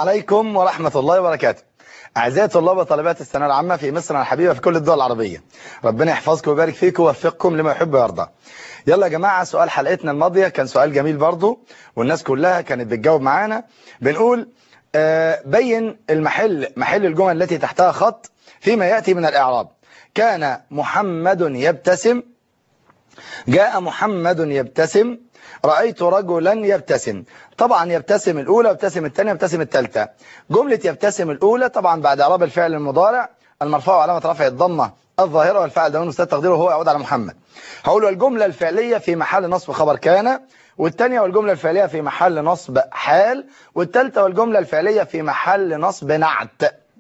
عليكم ورحمة الله وبركاته أعزائي طلاب وطالبات الثانويه العامة في مصر الحبيبة في كل الدول العربية ربنا يحفظكم ويبارك فيكم ويوفقكم لما يحب ويرضى يلا يا جماعة سؤال حلقتنا الماضية كان سؤال جميل برضو والناس كلها كانت بتجاوب معانا بنقول آه بين المحل محل الجمل التي تحتها خط فيما يأتي من الإعراب كان محمد يبتسم جاء محمد يبتسم رأيت رجلا يبتسم طبعا يبتسم الأولى يبتسم الثانية يبتسم الثالثة جملة يبتسم الأولى طبعا بعد إعراب الفعل المضارع المرفوع علامة رفع الضمة الظاهرة والفاعل ده مستتر تقديره هو يعود على محمد هقول الجملة الفعلية في محل نصب خبر كان والثانية والجملة الفعلية في محل نصب حال والثالثة والجملة الفعلية في محل نصب نعت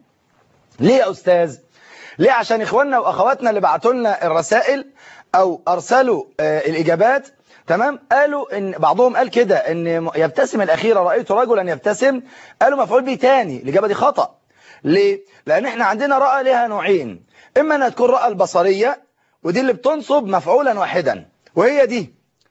ليه يا أستاذ؟ ليه عشان إخواننا وأخواتنا اللي بعتوا لنا الرسائل أو أرسلوا آه الإجابات تمام قالوا ان بعضهم قال كده ان يبتسم الاخيره رايت رجلا يبتسم قالوا مفعول به تاني الاجابه دي خطا ليه لان احنا عندنا راى لها نوعين اما انها تكون راى البصريه ودي اللي بتنصب مفعولا واحدا وهي دي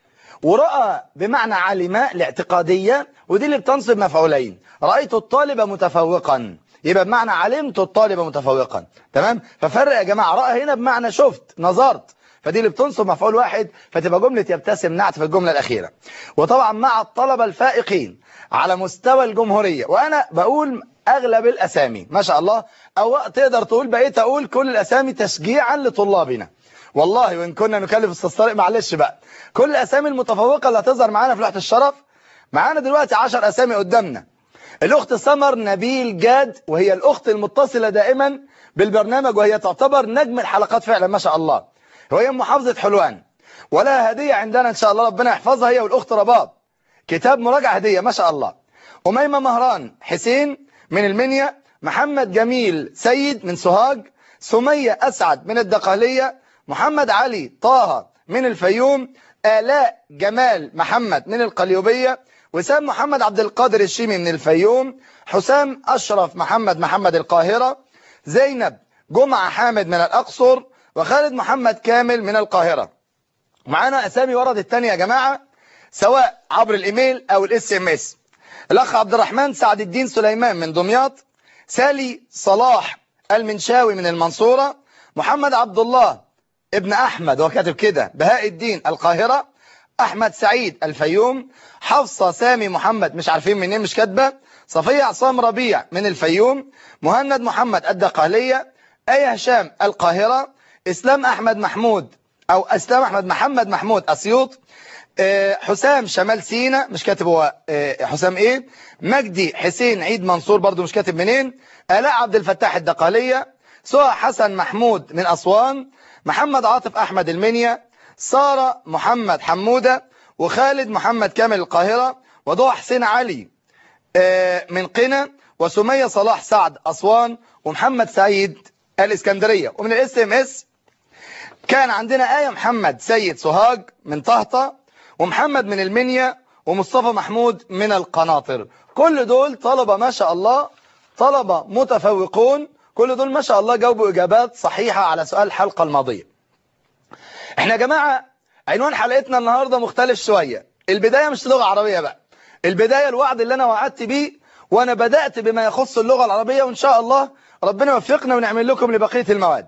وراى بمعنى علم الاعتقاديه ودي اللي بتنصب مفعولين رايت الطالب متفوقا يبقى بمعنى علمت الطالب متفوقا تمام ففرق يا جماعه راى هنا بمعنى شفت نظرت فدي اللي بتنصب مفعول واحد فتبقى جملة يبتسم نعت في الجملة الأخيرة وطبعا مع الطلبة الفائقين على مستوى الجمهورية وأنا بقول أغلب الأسامي ما شاء الله أو تقدر تقول بقيت أقول كل الأسامي تشجيعا لطلابنا والله وإن كنا نكلف السطارق معلش بقى كل الأسامي المتفوقة اللي هتظهر معانا في لوحة الشرف معانا دلوقتي 10 أسامي قدامنا الأخت سمر نبيل جاد وهي الأخت المتصلة دائما بالبرنامج وهي تعتبر نجم الحلقات فعلا ما شاء الله وهي محافظة حلوان ولها هدية عندنا إن شاء الله ربنا يحفظها هي والأخت رباب كتاب مراجعة هدية ما شاء الله أميمة مهران حسين من المنيا محمد جميل سيد من سوهاج سمية أسعد من الدقهلية محمد علي طه من الفيوم آلاء جمال محمد من القليوبية وسام محمد عبد القادر الشيمي من الفيوم حسام أشرف محمد محمد القاهرة زينب جمعة حامد من الأقصر وخالد محمد كامل من القاهرة معانا أسامي ورد التانية يا جماعة سواء عبر الإيميل أو الاس ام اس الأخ عبد الرحمن سعد الدين سليمان من دمياط سالي صلاح المنشاوي من المنصورة محمد عبد الله ابن أحمد هو كاتب كده بهاء الدين القاهرة أحمد سعيد الفيوم حفصة سامي محمد مش عارفين منين مش كاتبة صفية عصام ربيع من الفيوم مهند محمد الدقهلية أي هشام القاهرة اسلام احمد محمود او اسلام احمد محمد محمود اسيوط حسام شمال سينا مش كاتب هو حسام ايه مجدي حسين عيد منصور برضو مش كاتب منين الاء عبد الفتاح الدقالية سهى حسن محمود من اسوان محمد عاطف احمد المنيا سارة محمد حمودة وخالد محمد كامل القاهرة وضوء حسين علي من قنا وسمية صلاح سعد اسوان ومحمد سعيد الاسكندرية ومن الاس ام اس كان عندنا آية محمد سيد سوهاج من طهطة ومحمد من المنيا ومصطفى محمود من القناطر كل دول طلبة ما شاء الله طلبة متفوقون كل دول ما شاء الله جاوبوا إجابات صحيحة على سؤال الحلقة الماضية احنا يا جماعة عنوان حلقتنا النهاردة مختلف شوية البداية مش لغة عربية بقى البداية الوعد اللي أنا وعدت بيه وأنا بدأت بما يخص اللغة العربية وإن شاء الله ربنا يوفقنا ونعمل لكم لبقية المواد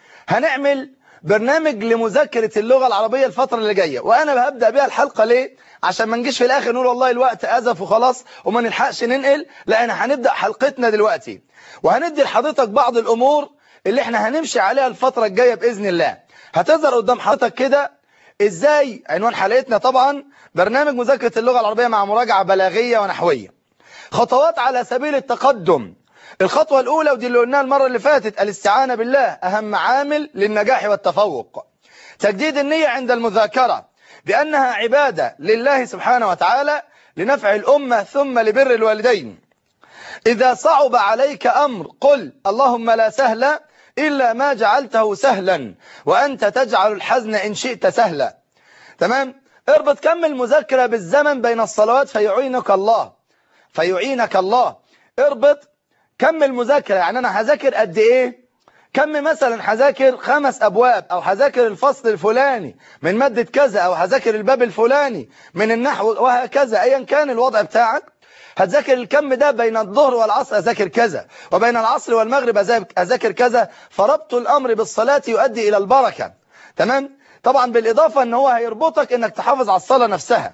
هنعمل برنامج لمذاكرة اللغة العربية الفترة اللي جاية وأنا هبدأ بيها الحلقة ليه عشان ما نجيش في الآخر نقول والله الوقت أزف وخلاص وما نلحقش ننقل لا أنا هنبدأ حلقتنا دلوقتي وهندي لحضرتك بعض الأمور اللي احنا هنمشي عليها الفترة الجاية بإذن الله هتظهر قدام حضرتك كده ازاي عنوان حلقتنا طبعا برنامج مذاكرة اللغة العربية مع مراجعة بلاغية ونحوية خطوات على سبيل التقدم الخطوة الأولى ودي اللي قلناها المرة اللي فاتت الاستعانة بالله أهم عامل للنجاح والتفوق تجديد النية عند المذاكرة بأنها عبادة لله سبحانه وتعالى لنفع الأمة ثم لبر الوالدين إذا صعب عليك أمر قل اللهم لا سهل إلا ما جعلته سهلا وأنت تجعل الحزن إن شئت سهلا تمام اربط كم المذاكرة بالزمن بين الصلوات فيعينك الله فيعينك الله اربط كم المذاكرة يعني أنا هذاكر قد إيه كم مثلا هذاكر خمس أبواب أو هذاكر الفصل الفلاني من مادة كذا أو هذاكر الباب الفلاني من النحو وهكذا أيا كان الوضع بتاعك هتذاكر الكم ده بين الظهر والعصر اذاكر كذا وبين العصر والمغرب اذاكر كذا فربط الامر بالصلاة يؤدي الى البركة تمام طبعا بالاضافة ان هو هيربطك انك تحافظ على الصلاة نفسها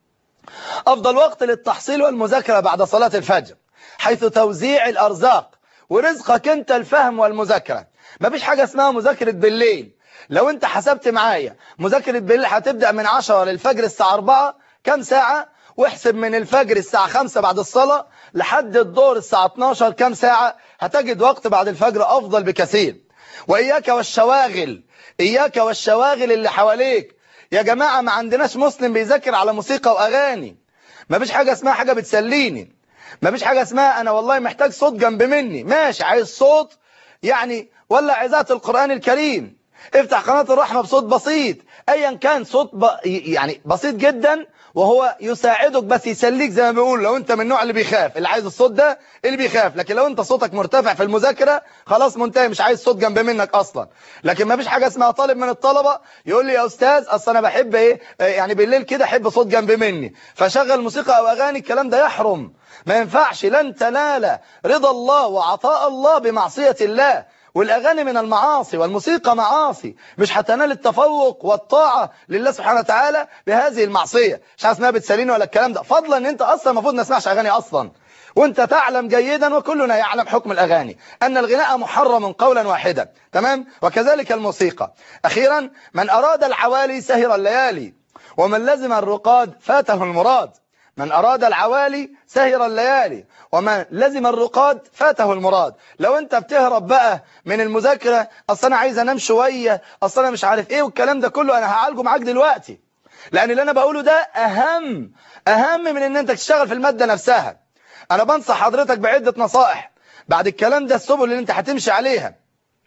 افضل وقت للتحصيل والمذاكرة بعد صلاة الفجر حيث توزيع الارزاق ورزقك انت الفهم والمذاكرة مفيش حاجة اسمها مذاكرة بالليل لو انت حسبت معايا مذاكرة بالليل هتبدأ من 10 للفجر الساعة 4 كم ساعة واحسب من الفجر الساعة 5 بعد الصلاة لحد الظهر الساعة 12 كم ساعة هتجد وقت بعد الفجر أفضل بكثير وإياك والشواغل إياك والشواغل اللي حواليك يا جماعة ما عندناش مسلم بيذاكر على موسيقى وأغاني ما فيش حاجة اسمها حاجة بتسليني ما فيش حاجة اسمها أنا والله محتاج صوت جنب مني ماشي عايز صوت يعني ولا عزات القرآن الكريم افتح قناة الرحمة بصوت بسيط ايا كان صوت ب... يعني بسيط جدا وهو يساعدك بس يسليك زي ما بيقول لو انت من النوع اللي بيخاف اللي عايز الصوت ده اللي بيخاف لكن لو انت صوتك مرتفع في المذاكرة خلاص منتهي مش عايز صوت جنب منك اصلا لكن ما فيش حاجة اسمها طالب من الطلبة يقول لي يا استاذ اصل انا بحب ايه يعني بالليل كده احب صوت جنب مني فشغل موسيقى او اغاني الكلام ده يحرم ما ينفعش لن تنال رضا الله وعطاء الله بمعصية الله والأغاني من المعاصي والموسيقى معاصي مش هتنال التفوق والطاعة لله سبحانه وتعالى بهذه المعصية مش عارف اسمها بتساليني ولا الكلام ده فضلا ان انت اصلا المفروض ما نسمعش اغاني اصلا وانت تعلم جيدا وكلنا يعلم حكم الاغاني ان الغناء محرم قولا واحدا تمام وكذلك الموسيقى اخيرا من اراد العوالي سهر الليالي ومن لزم الرقاد فاته المراد من أراد العوالي سهر الليالي ومن لزم الرقاد فاته المراد لو انت بتهرب بقى من المذاكرة اصل انا عايز انام شوية اصل انا مش عارف ايه والكلام ده كله انا هعالجه معاك دلوقتي لان اللي انا بقوله ده اهم اهم من ان انت تشتغل في المادة نفسها انا بنصح حضرتك بعدة نصائح بعد الكلام ده السبل اللي انت هتمشي عليها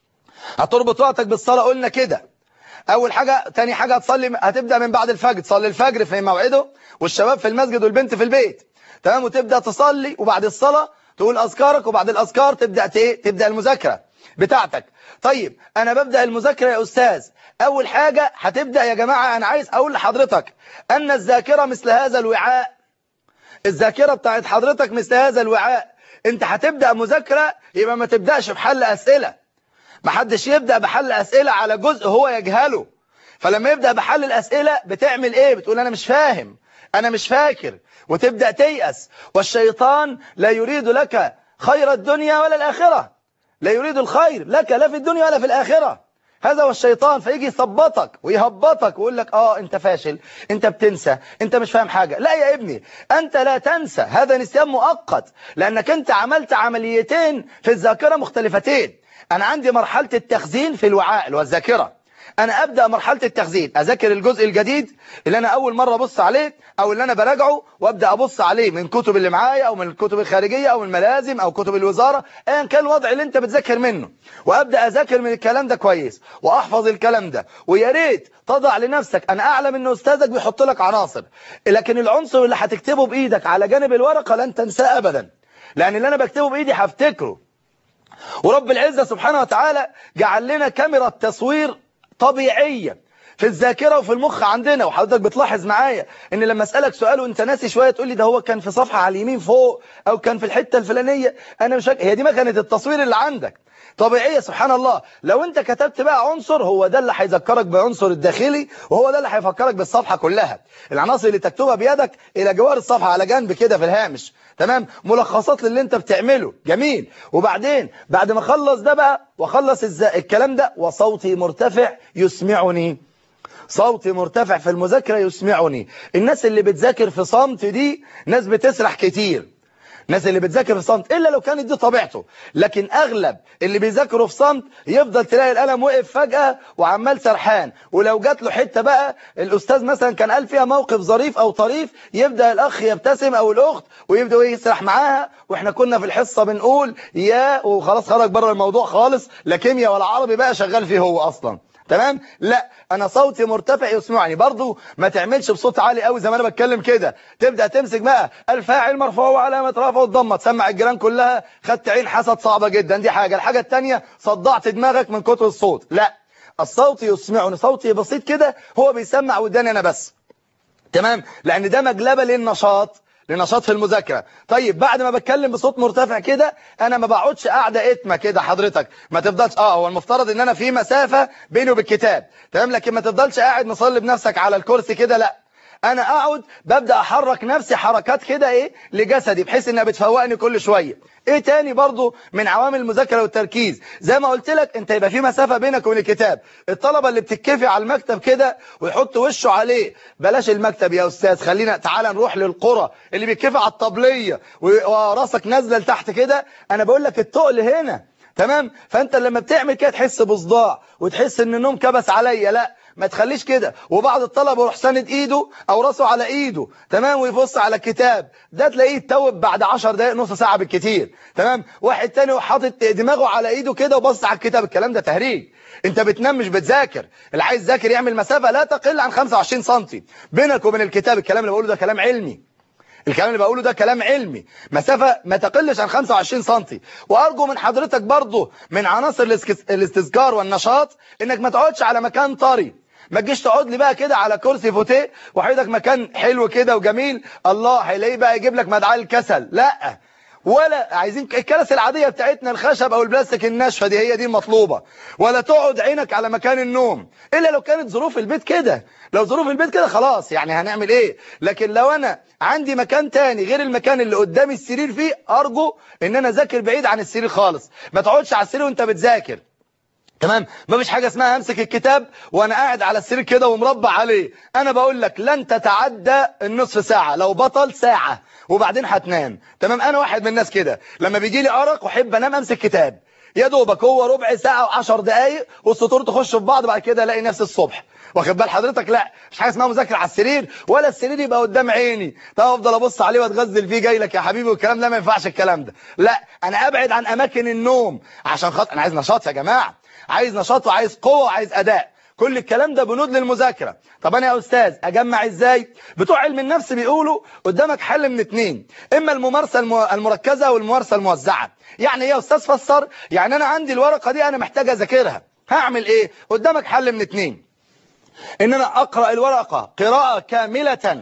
هتربط وقتك بالصلاة قلنا كده اول حاجة تاني حاجة هتصلي هتبدأ من بعد الفجر تصلي الفجر في موعده والشباب في المسجد والبنت في البيت تمام وتبدأ تصلي وبعد الصلاة تقول أذكارك وبعد الأذكار تبدأ ايه تبدأ المذاكرة بتاعتك طيب أنا ببدأ المذاكرة يا أستاذ أول حاجة هتبدأ يا جماعة أنا عايز أقول لحضرتك أن الذاكرة مثل هذا الوعاء الذاكرة بتاعت حضرتك مثل هذا الوعاء أنت هتبدأ مذاكرة يبقى ما تبدأش بحل أسئلة ما حدش يبدأ بحل أسئلة على جزء هو يجهله فلما يبدأ بحل الأسئلة بتعمل إيه بتقول أنا مش فاهم أنا مش فاكر وتبدأ تيأس والشيطان لا يريد لك خير الدنيا ولا الآخرة لا يريد الخير لك لا في الدنيا ولا في الآخرة هذا هو الشيطان فيجي يثبطك ويهبطك ويقول لك اه انت فاشل انت بتنسى انت مش فاهم حاجة لا يا ابني انت لا تنسى هذا نسيان مؤقت لانك انت عملت عمليتين في الذاكرة مختلفتين انا عندي مرحلة التخزين في الوعاء اللي هو الذاكرة انا ابدا مرحله التخزين اذاكر الجزء الجديد اللي انا اول مره ابص عليه او اللي انا براجعه وابدا ابص عليه من كتب اللي معايا او من الكتب الخارجيه او من الملازم او كتب الوزاره ايا كان الوضع اللي انت بتذاكر منه وابدا اذاكر من الكلام ده كويس واحفظ الكلام ده ويا ريت تضع لنفسك انا اعلم ان استاذك بيحط لك عناصر لكن العنصر اللي هتكتبه بايدك على جانب الورقه لن تنساه ابدا لان اللي انا بكتبه بايدي هفتكره ورب العزه سبحانه وتعالى جعل لنا كاميرا تصوير طبيعية في الذاكرة وفي المخ عندنا وحضرتك بتلاحظ معايا ان لما اسألك سؤال وانت ناسي شوية تقول لي ده هو كان في صفحة على اليمين فوق او كان في الحتة الفلانية انا مش هي دي ما كانت التصوير اللي عندك طبيعية سبحان الله لو انت كتبت بقى عنصر هو ده اللي هيذكرك بعنصر الداخلي وهو ده اللي هيفكرك بالصفحة كلها العناصر اللي تكتبها بيدك الى جوار الصفحة على جنب كده في الهامش تمام ملخصات للي انت بتعمله جميل وبعدين بعد ما اخلص ده بقى واخلص الكلام ده وصوتي مرتفع يسمعني صوتي مرتفع في المذاكرة يسمعني الناس اللي بتذاكر في صمت دي ناس بتسرح كتير الناس اللي بتذاكر في صمت إلا لو كانت دي طبيعته لكن أغلب اللي بيذاكروا في صمت يفضل تلاقي القلم وقف فجأة وعمال سرحان ولو جات له حتة بقى الأستاذ مثلا كان قال فيها موقف ظريف أو طريف يبدأ الأخ يبتسم أو الأخت ويبدأ يسرح معاها وإحنا كنا في الحصة بنقول يا وخلاص خرج بره الموضوع خالص لا كيمياء ولا عربي بقى شغال فيه هو أصلا تمام لا انا صوتي مرتفع يسمعني برضو ما تعملش بصوت عالي قوي زي ما انا بتكلم كده تبدا تمسك بقى الفاعل مرفوع وعلامه رفعه الضمه تسمع الجيران كلها خدت عين حسد صعبه جدا دي حاجه الحاجه الثانيه صدعت دماغك من كتر الصوت لا الصوت يسمعني صوتي بسيط كده هو بيسمع وداني انا بس تمام لان ده مجلبه للنشاط لنشاط في المذاكره طيب بعد ما بتكلم بصوت مرتفع كده انا ما بقعدش قاعده اتمه كده حضرتك ما تفضلش اه هو المفترض ان انا في مسافه بيني وبين الكتاب تمام لكن ما تفضلش قاعد مصلي بنفسك على الكرسي كده لا انا اقعد ببدا احرك نفسي حركات كده ايه لجسدي بحيث انها بتفوقني كل شويه ايه تاني برضو من عوامل المذاكره والتركيز زي ما قلت لك انت يبقى في مسافه بينك وبين الكتاب الطلبه اللي بتتكفي على المكتب كده ويحط وشه عليه بلاش المكتب يا استاذ خلينا تعالى نروح للقرى اللي بيتكفي على الطبليه وراسك نازله لتحت كده انا بقول لك التقل هنا تمام فانت لما بتعمل كده تحس بصداع وتحس ان النوم كبس عليا لا ما تخليش كده وبعض الطلبه يروح ساند ايده او راسه على ايده تمام ويبص على الكتاب ده تلاقيه يتوب بعد 10 دقائق نص ساعه بالكتير تمام واحد تاني حاطط دماغه على ايده كده وبص على الكتاب الكلام ده تهريج انت بتنام مش بتذاكر اللي عايز يذاكر يعمل مسافه لا تقل عن 25 سم بينك وبين الكتاب الكلام اللي بقوله ده كلام علمي الكلام اللي بقوله ده كلام علمي مسافة ما تقلش عن 25 سم وأرجو من حضرتك برضه من عناصر الاستذكار والنشاط إنك ما تقعدش على مكان طري ما تجيش تقعد لي بقى كده على كرسي فوتيه وحيدك مكان حلو كده وجميل الله هيلاقيه بقى يجيب لك مدعاة الكسل لا ولا عايزين الكراسي العادية بتاعتنا الخشب او البلاستيك الناشفه دي هي دي المطلوبة ولا تقعد عينك على مكان النوم الا لو كانت ظروف البيت كده لو ظروف البيت كده خلاص يعني هنعمل ايه لكن لو انا عندي مكان تاني غير المكان اللي قدامي السرير فيه ارجو ان انا اذاكر بعيد عن السرير خالص ما تقعدش على السرير وانت بتذاكر تمام ما فيش حاجة اسمها امسك الكتاب وانا قاعد على السرير كده ومربع عليه انا بقول لك لن تتعدى النصف ساعة لو بطل ساعة وبعدين هتنام تمام انا واحد من الناس كده لما بيجي لي ارق واحب انام امسك كتاب يا دوبك هو ربع ساعة و10 دقايق والسطور تخش في بعض بعد كده الاقي نفسي الصبح واخد بال حضرتك لا مش حاجه اسمها مذاكره على السرير ولا السرير يبقى قدام عيني طب افضل ابص عليه واتغزل فيه جاي لك يا حبيبي والكلام ده ما ينفعش الكلام ده لا انا ابعد عن اماكن النوم عشان خاطر انا عايز نشاط يا جماعه عايز نشاط وعايز قوه وعايز اداء كل الكلام ده بنود للمذاكره طب انا يا استاذ اجمع ازاي بتوع علم النفس بيقولوا قدامك حل من اتنين اما الممارسه المركزه والممارسه الموزعه يعني ايه يا استاذ فسر يعني انا عندي الورقه دي انا محتاج اذاكرها هعمل ايه قدامك حل من اتنين ان انا اقرا الورقه قراءه كامله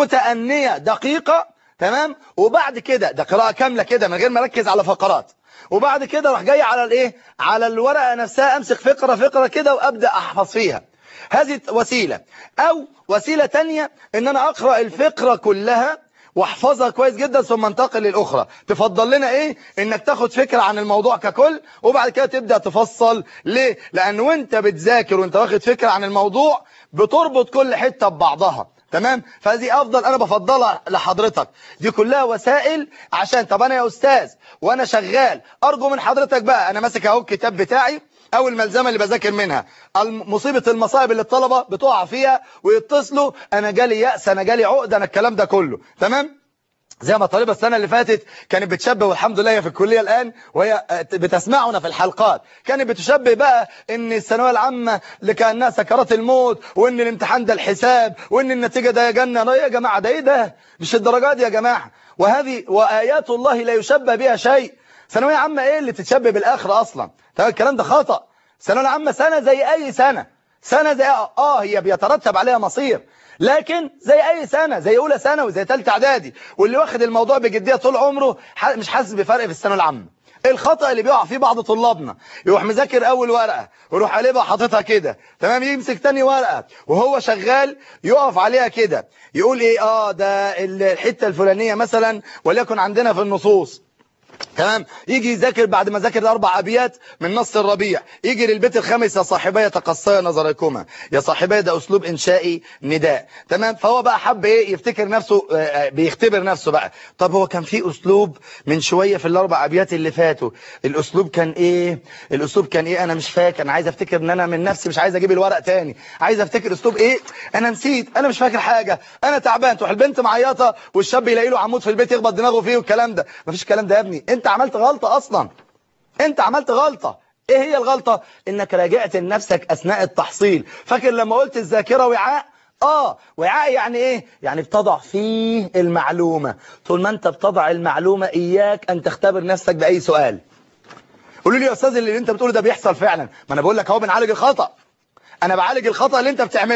متانيه دقيقه تمام وبعد كده ده قراءه كامله كده من غير ما اركز على فقرات وبعد كده راح جاي على الايه على الورقه نفسها امسك فقره فقره كده وابدا احفظ فيها هذه وسيله او وسيله تانية ان انا اقرا الفقره كلها واحفظها كويس جدا ثم انتقل للاخرى تفضل لنا ايه انك تاخد فكره عن الموضوع ككل وبعد كده تبدا تفصل ليه لان وانت بتذاكر وانت واخد فكره عن الموضوع بتربط كل حته ببعضها تمام فهذه افضل انا بفضلها لحضرتك دي كلها وسائل عشان طب انا يا استاذ وانا شغال ارجو من حضرتك بقى انا ماسك اهو الكتاب بتاعي او الملزمه اللي بذاكر منها مصيبه المصائب اللي الطلبه بتقع فيها ويتصلوا انا جالي يأس انا جالي عقده انا الكلام ده كله تمام زي ما طالبة السنة اللي فاتت كانت بتشبه والحمد لله هي في الكلية الآن وهي بتسمعنا في الحلقات كانت بتشبه بقى ان الثانويه العامة اللي كأنها سكرات الموت وان الامتحان ده الحساب وان النتيجة ده يا جنة يا جماعة ده ايه ده مش الدرجات يا جماعة وهذه وآيات الله لا يشبه بها شيء ثانوية عامة ايه اللي تتشبه بالآخرة اصلا طيب الكلام ده خطأ الثانوية العامة سنة زي اي سنة سنة زي اه هي بيترتب عليها مصير لكن زي اي سنة زي اولى سنة وزي ثالثه اعدادي واللي واخد الموضوع بجدية طول عمره مش حاسس بفرق في الثانويه العامة الخطأ اللي بيقع فيه بعض طلابنا يروح مذاكر اول ورقة ويروح عليه بقى حاططها كده تمام يمسك تاني ورقة وهو شغال يقف عليها كده يقول ايه اه ده الحتة الفلانية مثلا وليكن عندنا في النصوص تمام يجي يذاكر بعد ما ذاكر اربع ابيات من نص الربيع يجي للبيت الخامس يا صاحبي تقصيا نظركما يا صاحبي ده اسلوب انشائي نداء تمام فهو بقى حب ايه يفتكر نفسه بيختبر نفسه بقى طب هو كان في اسلوب من شويه في الاربع ابيات اللي فاتوا الاسلوب كان ايه الاسلوب كان ايه انا مش فاكر انا عايز افتكر ان انا من نفسي مش عايز اجيب الورق تاني عايز افتكر اسلوب ايه انا نسيت انا مش فاكر حاجه انا تعبان تروح البنت معيطه والشاب يلاقي له عمود في البيت يخبط دماغه فيه والكلام ده مفيش الكلام ده يا ابني انت عملت غلطة اصلا انت عملت غلطة ايه هي الغلطة انك راجعت لنفسك اثناء التحصيل فاكر لما قلت الذاكرة وعاء اه وعاء يعني ايه يعني بتضع فيه المعلومة طول ما انت بتضع المعلومة اياك ان تختبر نفسك باي سؤال قولوا لي يا استاذ اللي انت بتقوله ده بيحصل فعلا ما انا بقول لك اهو بنعالج الخطأ انا بعالج الخطأ اللي انت بتعمله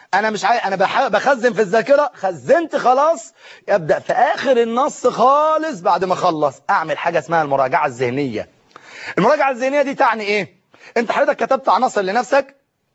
انا مش عاي... انا بح... بخزن في الذاكره خزنت خلاص ابدا في اخر النص خالص بعد ما اخلص اعمل حاجه اسمها المراجعه الذهنيه المراجعه الذهنيه دي تعني ايه انت حضرتك كتبت عناصر لنفسك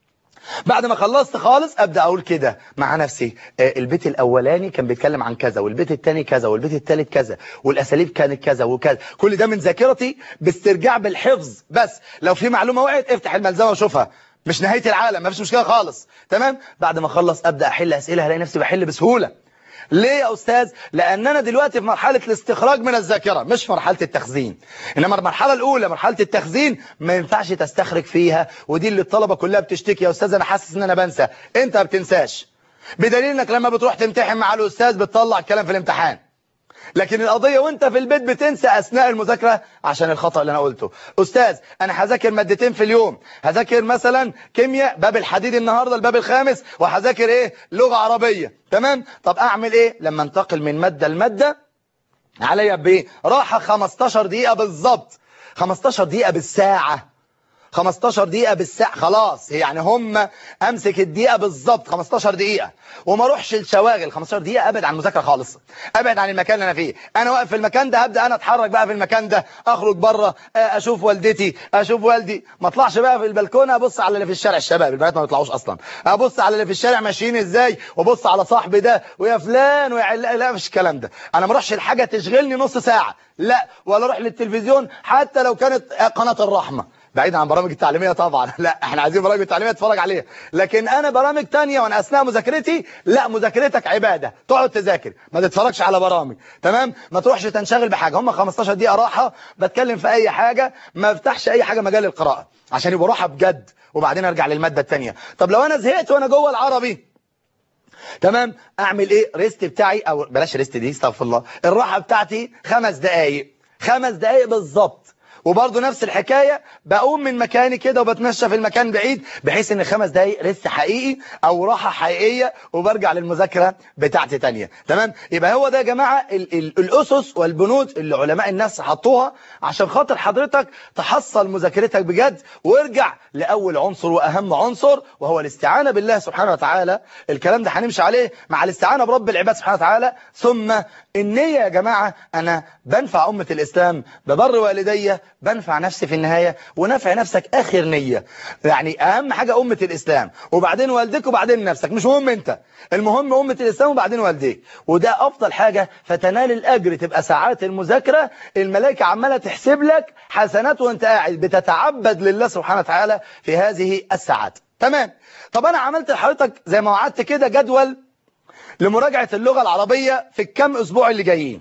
بعد ما خلصت خالص ابدا اقول كده مع نفسي آه، البيت الاولاني كان بيتكلم عن كذا والبيت الثاني كذا والبيت الثالث كذا والاساليب كانت كذا وكذا كل ده من ذاكرتي باسترجاع بالحفظ بس لو في معلومه وقعت افتح الملزمه وشوفها مش نهايه العالم ما فيش مشكله خالص تمام بعد ما اخلص ابدا احل اسئله هلاقي نفسي بحل بسهوله ليه يا أستاذ؟ لأن أنا دلوقتي في مرحلة الاستخراج من الذاكرة مش في مرحلة التخزين إنما المرحلة الأولى مرحلة التخزين ما ينفعش تستخرج فيها ودي اللي الطلبة كلها بتشتكي يا أستاذ أنا حاسس إن أنا بنسى أنت ما بتنساش بدليل إنك لما بتروح تمتحن مع الأستاذ بتطلع الكلام في الامتحان لكن القضية وانت في البيت بتنسى أثناء المذاكرة عشان الخطأ اللي أنا قلته أستاذ أنا هذاكر مادتين في اليوم هذاكر مثلا كيمياء باب الحديد النهاردة الباب الخامس وهذاكر إيه لغة عربية تمام طب أعمل إيه لما انتقل من مادة لمادة عليا بإيه راحة 15 دقيقة بالظبط 15 دقيقة بالساعة 15 دقيقة بالساعة خلاص يعني هم امسك الدقيقة بالظبط 15 دقيقة وما اروحش الشواغل 15 دقيقة ابعد عن المذاكرة خالص ابعد عن المكان اللي انا فيه انا واقف في المكان ده هبدأ انا اتحرك بقى في المكان ده اخرج بره اشوف والدتي اشوف والدي ما اطلعش بقى في البلكونة ابص على اللي في الشارع الشباب البنات ما بيطلعوش اصلا ابص على اللي في الشارع ماشيين ازاي وابص على صاحبي ده ويا فلان ويا عل... لا مش الكلام ده انا ما اروحش الحاجة تشغلني نص ساعة لا ولا اروح للتلفزيون حتى لو كانت قناة الرحمة بعيد عن برامج التعليمية طبعا لا احنا عايزين برامج التعليمية اتفرج عليها لكن انا برامج تانية وانا اثناء مذاكرتي لا مذاكرتك عبادة تقعد تذاكر ما تتفرجش على برامج تمام ما تروحش تنشغل بحاجة هم 15 دقيقة راحة بتكلم في اي حاجة ما افتحش اي حاجة مجال القراءة عشان يبقى راحة بجد وبعدين ارجع للمادة التانية طب لو انا زهقت وانا جوه العربي تمام اعمل ايه ريست بتاعي او بلاش ريست دي استغفر الله الراحة بتاعتي خمس دقايق خمس دقايق بالظبط وبرضه نفس الحكاية بقوم من مكاني كده وبتمشى في المكان بعيد بحيث ان خمس دقايق ريست حقيقي او راحة حقيقية وبرجع للمذاكرة بتاعتي تانية تمام يبقى هو ده يا جماعة ال ال الاسس والبنود اللي علماء الناس حطوها عشان خاطر حضرتك تحصل مذاكرتك بجد وارجع لاول عنصر واهم عنصر وهو الاستعانة بالله سبحانه وتعالى الكلام ده هنمشي عليه مع الاستعانة برب العباد سبحانه وتعالى ثم النية يا جماعة انا بنفع امة الاسلام ببر والدي بنفع نفسي في النهاية ونفع نفسك آخر نية يعني أهم حاجة أمة الإسلام وبعدين والدك وبعدين نفسك مش مهم أنت المهم أمة الإسلام وبعدين والديك وده أفضل حاجة فتنال الأجر تبقى ساعات المذاكرة الملائكة عمالة تحسب لك حسنات وانت قاعد بتتعبد لله سبحانه وتعالى في هذه الساعات تمام طب أنا عملت لحضرتك زي ما وعدت كده جدول لمراجعة اللغة العربية في الكام أسبوع اللي جايين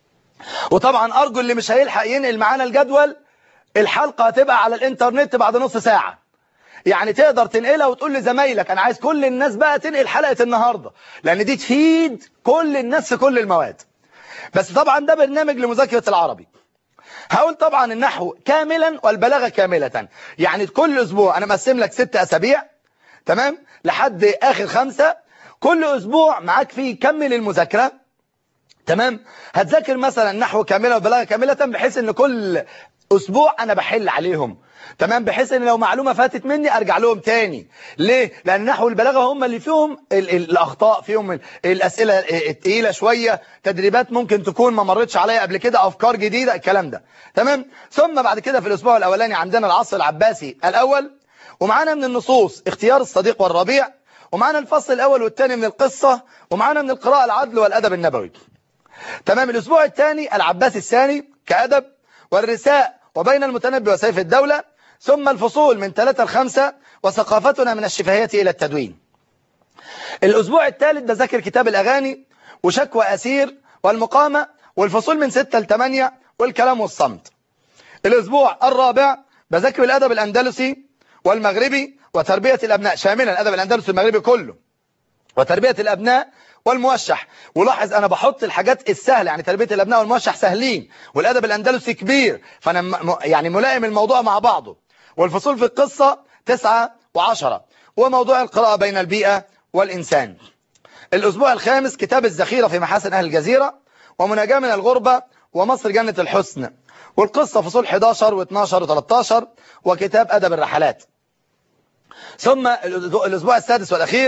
وطبعا أرجو اللي مش هيلحق ينقل معانا الجدول الحلقة هتبقى على الانترنت بعد نص ساعة يعني تقدر تنقلها وتقول لزمايلك انا عايز كل الناس بقى تنقل حلقة النهاردة لان دي تفيد كل الناس في كل المواد بس طبعا ده برنامج لمذاكرة العربي هقول طبعا النحو كاملا والبلاغة كاملة يعني كل اسبوع انا مقسم لك ست اسابيع تمام لحد اخر خمسة كل اسبوع معاك فيه كمل المذاكرة تمام هتذاكر مثلا نحو كاملة وبلاغة كاملة بحيث ان كل اسبوع انا بحل عليهم تمام بحيث ان لو معلومة فاتت مني ارجع لهم تاني ليه لان نحو البلاغة هم اللي فيهم ال ال الاخطاء فيهم ال الاسئلة التقيلة شوية تدريبات ممكن تكون ما مرتش عليا قبل كده افكار جديدة الكلام ده تمام ثم بعد كده في الاسبوع الاولاني عندنا العصر العباسي الاول ومعانا من النصوص اختيار الصديق والربيع ومعانا الفصل الاول والثاني من القصة ومعانا من القراءة العدل والادب النبوي تمام الاسبوع الثاني العباسي الثاني كادب والرساء وبين المتنبي وسيف الدولة ثم الفصول من ثلاثة لخمسة وثقافتنا من الشفهية إلى التدوين الأسبوع الثالث بذاكر كتاب الأغاني وشكوى أسير والمقامة والفصول من ستة لثمانية والكلام والصمت الأسبوع الرابع بذاكر الأدب الأندلسي والمغربي وتربية الأبناء شاملا الأدب الأندلسي المغربي كله وتربية الأبناء والموشح ولاحظ انا بحط الحاجات السهلة يعني تربية الابناء والموشح سهلين والادب الاندلسي كبير فانا م... يعني ملائم الموضوع مع بعضه والفصول في القصة تسعة وعشرة وموضوع القراءة بين البيئة والإنسان الأسبوع الخامس كتاب الذخيرة في محاسن أهل الجزيرة ومناجاة من الغربة ومصر جنة الحسن والقصة فصول 11 و12 و13 وكتاب أدب الرحلات ثم الأسبوع السادس والأخير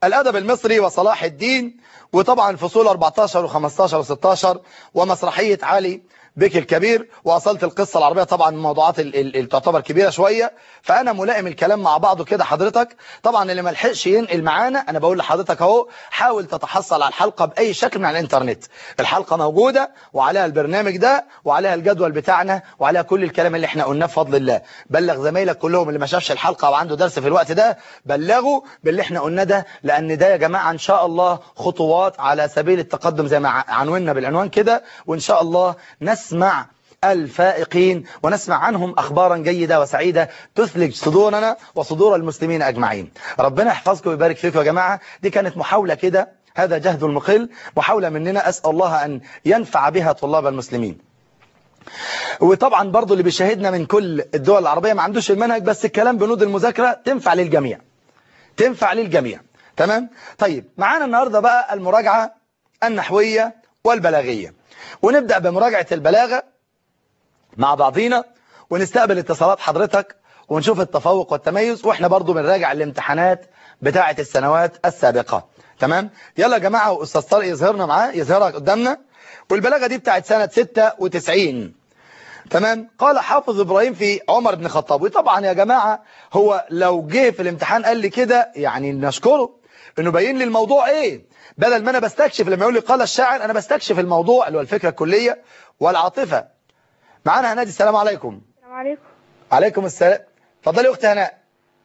الأدب المصري وصلاح الدين وطبعا الفصول 14 و15 و16 ومسرحية علي بك الكبير وأصلت القصة العربية طبعا من الموضوعات اللي تعتبر كبيرة شوية فأنا ملائم الكلام مع بعضه كده حضرتك طبعا اللي ملحقش ينقل معانا أنا بقول لحضرتك أهو حاول تتحصل على الحلقة بأي شكل من على الإنترنت الحلقة موجودة وعليها البرنامج ده وعليها الجدول بتاعنا وعليها كل الكلام اللي احنا قلناه بفضل الله بلغ زمايلك كلهم اللي ما شافش الحلقة وعنده درس في الوقت ده بلغوا باللي احنا قلناه ده لأن ده يا جماعة إن شاء الله خطوات على سبيل التقدم زي ما عنونا بالعنوان كده وإن شاء الله نسمع الفائقين ونسمع عنهم أخبارا جيدة وسعيدة تثلج صدورنا وصدور المسلمين أجمعين ربنا يحفظكم ويبارك فيكم يا جماعة دي كانت محاولة كده هذا جهد المقل محاولة مننا أسأل الله أن ينفع بها طلاب المسلمين وطبعا برضو اللي بيشاهدنا من كل الدول العربية ما عندوش المنهج بس الكلام بنود المذاكرة تنفع للجميع تنفع للجميع تمام طيب معانا النهاردة بقى المراجعة النحوية والبلاغية ونبدأ بمراجعة البلاغة مع بعضينا ونستقبل اتصالات حضرتك ونشوف التفوق والتميز واحنا برضو بنراجع الامتحانات بتاعة السنوات السابقة تمام يلا يا جماعة واستاذ طارق يظهرنا معاه يظهرها قدامنا والبلاغة دي بتاعة سنة 96 تمام قال حافظ إبراهيم في عمر بن الخطاب وطبعا يا جماعة هو لو جه في الامتحان قال لي كده يعني نشكره انه باين لي الموضوع ايه بدل ما انا بستكشف لما يقول لي قال الشاعر انا بستكشف الموضوع اللي هو الفكرة الكلية والعاطفة معانا هنادي السلام عليكم السلام عليكم عليكم السلام اتفضلي يا اختي هناء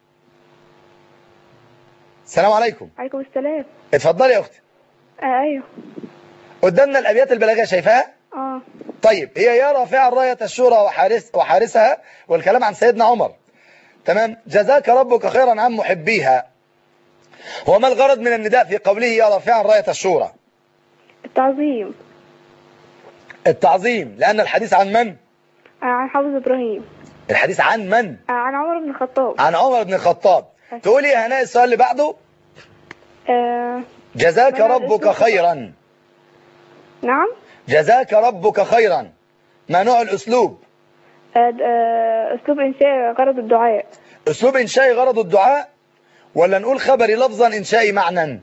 السلام عليكم عليكم السلام اتفضلي يا اختي آه ايوه قدامنا الابيات البلاغيه شايفاها اه طيب هي يا رافع رايه الشورى وحارس وحارسها والكلام عن سيدنا عمر تمام جزاك ربك خيرا عن محبيها هو ما الغرض من النداء في قوله يا رافعا رايه الشورى التعظيم التعظيم لان الحديث عن من آه عن حافظ ابراهيم الحديث عن من آه عن عمر بن الخطاب عن عمر بن الخطاب تقولي يا هناء السؤال اللي بعده آه جزاك ما هذا ربك الاسم؟ خيرا نعم جزاك ربك خيرا ما نوع الأسلوب آه د- آه اسلوب انشاء غرض الدعاء أسلوب إنشائي غرض الدعاء ولا نقول خبري لفظا إنشائي معنى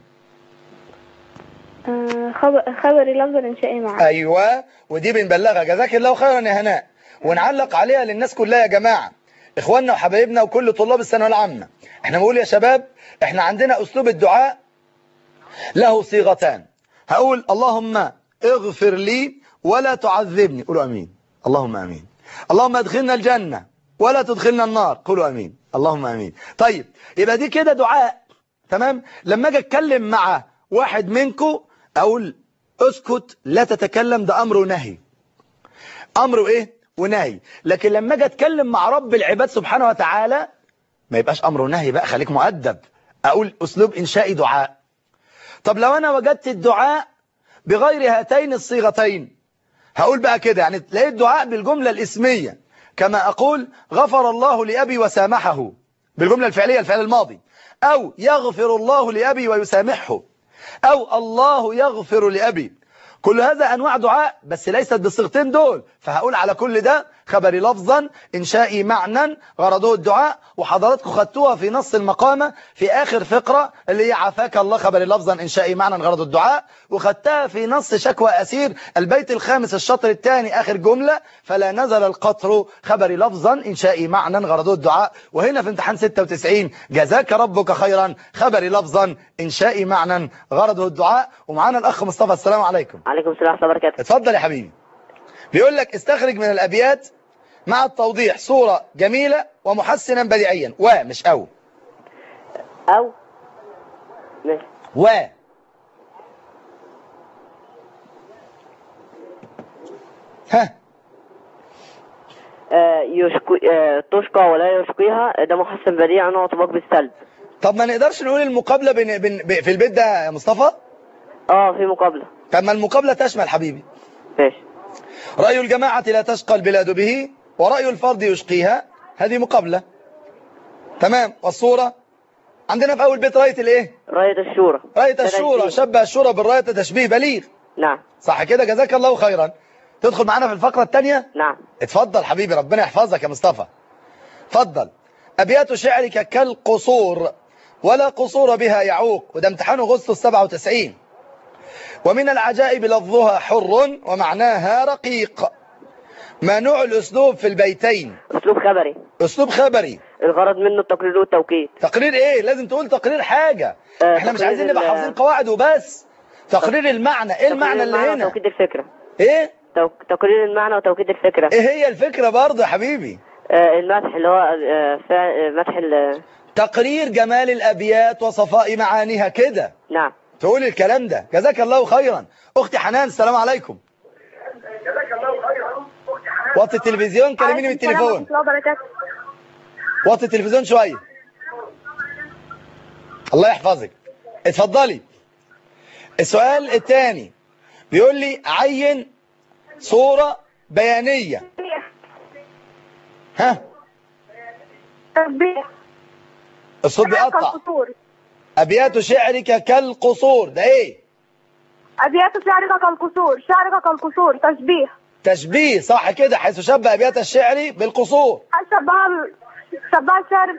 آه خبر خبري لفظ انشائي معا أيوة ودي بنبلغها جزاك الله خيرا يا هناء ونعلق عليها للناس كلها يا جماعة إخواننا وحبايبنا وكل طلاب الثانويه العامة احنا بنقول يا شباب احنا عندنا أسلوب الدعاء له صيغتان هقول اللهم اغفر لي ولا تعذبني قولوا أمين اللهم أمين اللهم ادخلنا الجنة ولا تدخلنا النار قولوا أمين اللهم أمين طيب يبقى دي كده دعاء تمام لما اجي اتكلم مع واحد منكم اقول اسكت لا تتكلم ده امر ونهي امر ايه ونهي لكن لما اجي اتكلم مع رب العباد سبحانه وتعالى ما يبقاش امر ونهي بقى خليك مؤدب اقول اسلوب انشائي دعاء طب لو انا وجدت الدعاء بغير هاتين الصيغتين هقول بقى كده يعني تلاقي الدعاء بالجملة الاسمية كما اقول غفر الله لأبي وسامحه بالجملة الفعلية الفعل الماضي او يغفر الله لأبي ويسامحه او الله يغفر لأبي كل هذا أنواع دعاء بس ليست بالصيغتين دول فهقول على كل ده خبري لفظا إنشائي معنى غرضه الدعاء وحضراتكم خدتوها في نص المقامة في آخر فقرة اللي هي عافاك الله خبري لفظا إنشائي معنى غرض الدعاء وخدتها في نص شكوى أسير البيت الخامس الشطر الثاني آخر جملة فلا نزل القطر خبري لفظا إنشائي معنى غرضه الدعاء وهنا في امتحان 96 جزاك ربك خيرا خبري لفظا إنشائي معنى غرضه الدعاء ومعانا الأخ مصطفى السلام عليكم عليكم السلام ورحمة الله وبركاته اتفضل يا حبيبي بيقول لك استخرج من الأبيات مع التوضيح صورة جميلة ومحسنا بديعيا ومش أو أو ماشي و ها آه يشكو آه تشقى ولا يشقيها ده محسن بديع نوع طباق بالسلب طب ما نقدرش نقول المقابلة بين بين ب- في البيت ده يا مصطفى اه في مقابلة طب ما المقابلة تشمل حبيبي ماشي رأي الجماعة لا تشقى البلاد به ورأي الفرد يشقيها هذه مقابلة تمام والصورة عندنا في أول بيت راية الإيه راية الشورى راية ده الشورى تشبيه. شبه الشورى بالراية تشبيه بليغ نعم صح كده جزاك الله خيرا تدخل معانا في الفقرة الثانية نعم اتفضل حبيبي ربنا يحفظك يا مصطفى اتفضل أبيات شعرك كالقصور ولا قصور بها يعوق وده امتحان أغسطس 97 ومن العجائب لفظها حر ومعناها رقيق ما نوع الأسلوب في البيتين أسلوب خبري أسلوب خبري الغرض منه التقرير والتوكيد تقرير إيه لازم تقول تقرير حاجة آه، احنا مش تقرير عايزين نبقى ال- حافظين قواعد وبس تقرير المعنى ايه المعنى اللي هنا وتوكيد الفكرة ايه توك... تقرير المعنى وتوكيد الفكرة ايه هي الفكرة برضه يا حبيبي آه، المدح اللي هو آه، فع- آه، مدح ال... تقرير جمال الأبيات وصفاء معانيها كده نعم تقول الكلام ده جزاك الله خيرا أختي حنان السلام عليكم وطي التلفزيون كلميني من التليفون ورحمة الله وبركاته وطي التلفزيون شوية الله يحفظك اتفضلي السؤال الثاني بيقول لي عين صورة بيانية ها تسبيح الصوت بيقطع كالقصور أبيات شعرك كالقصور ده إيه أبيات شعرك كالقصور شعرك كالقصور تشبيه تشبيه صح كده حيث شبه أبيات الشعر بالقصور شبه شبه الشعر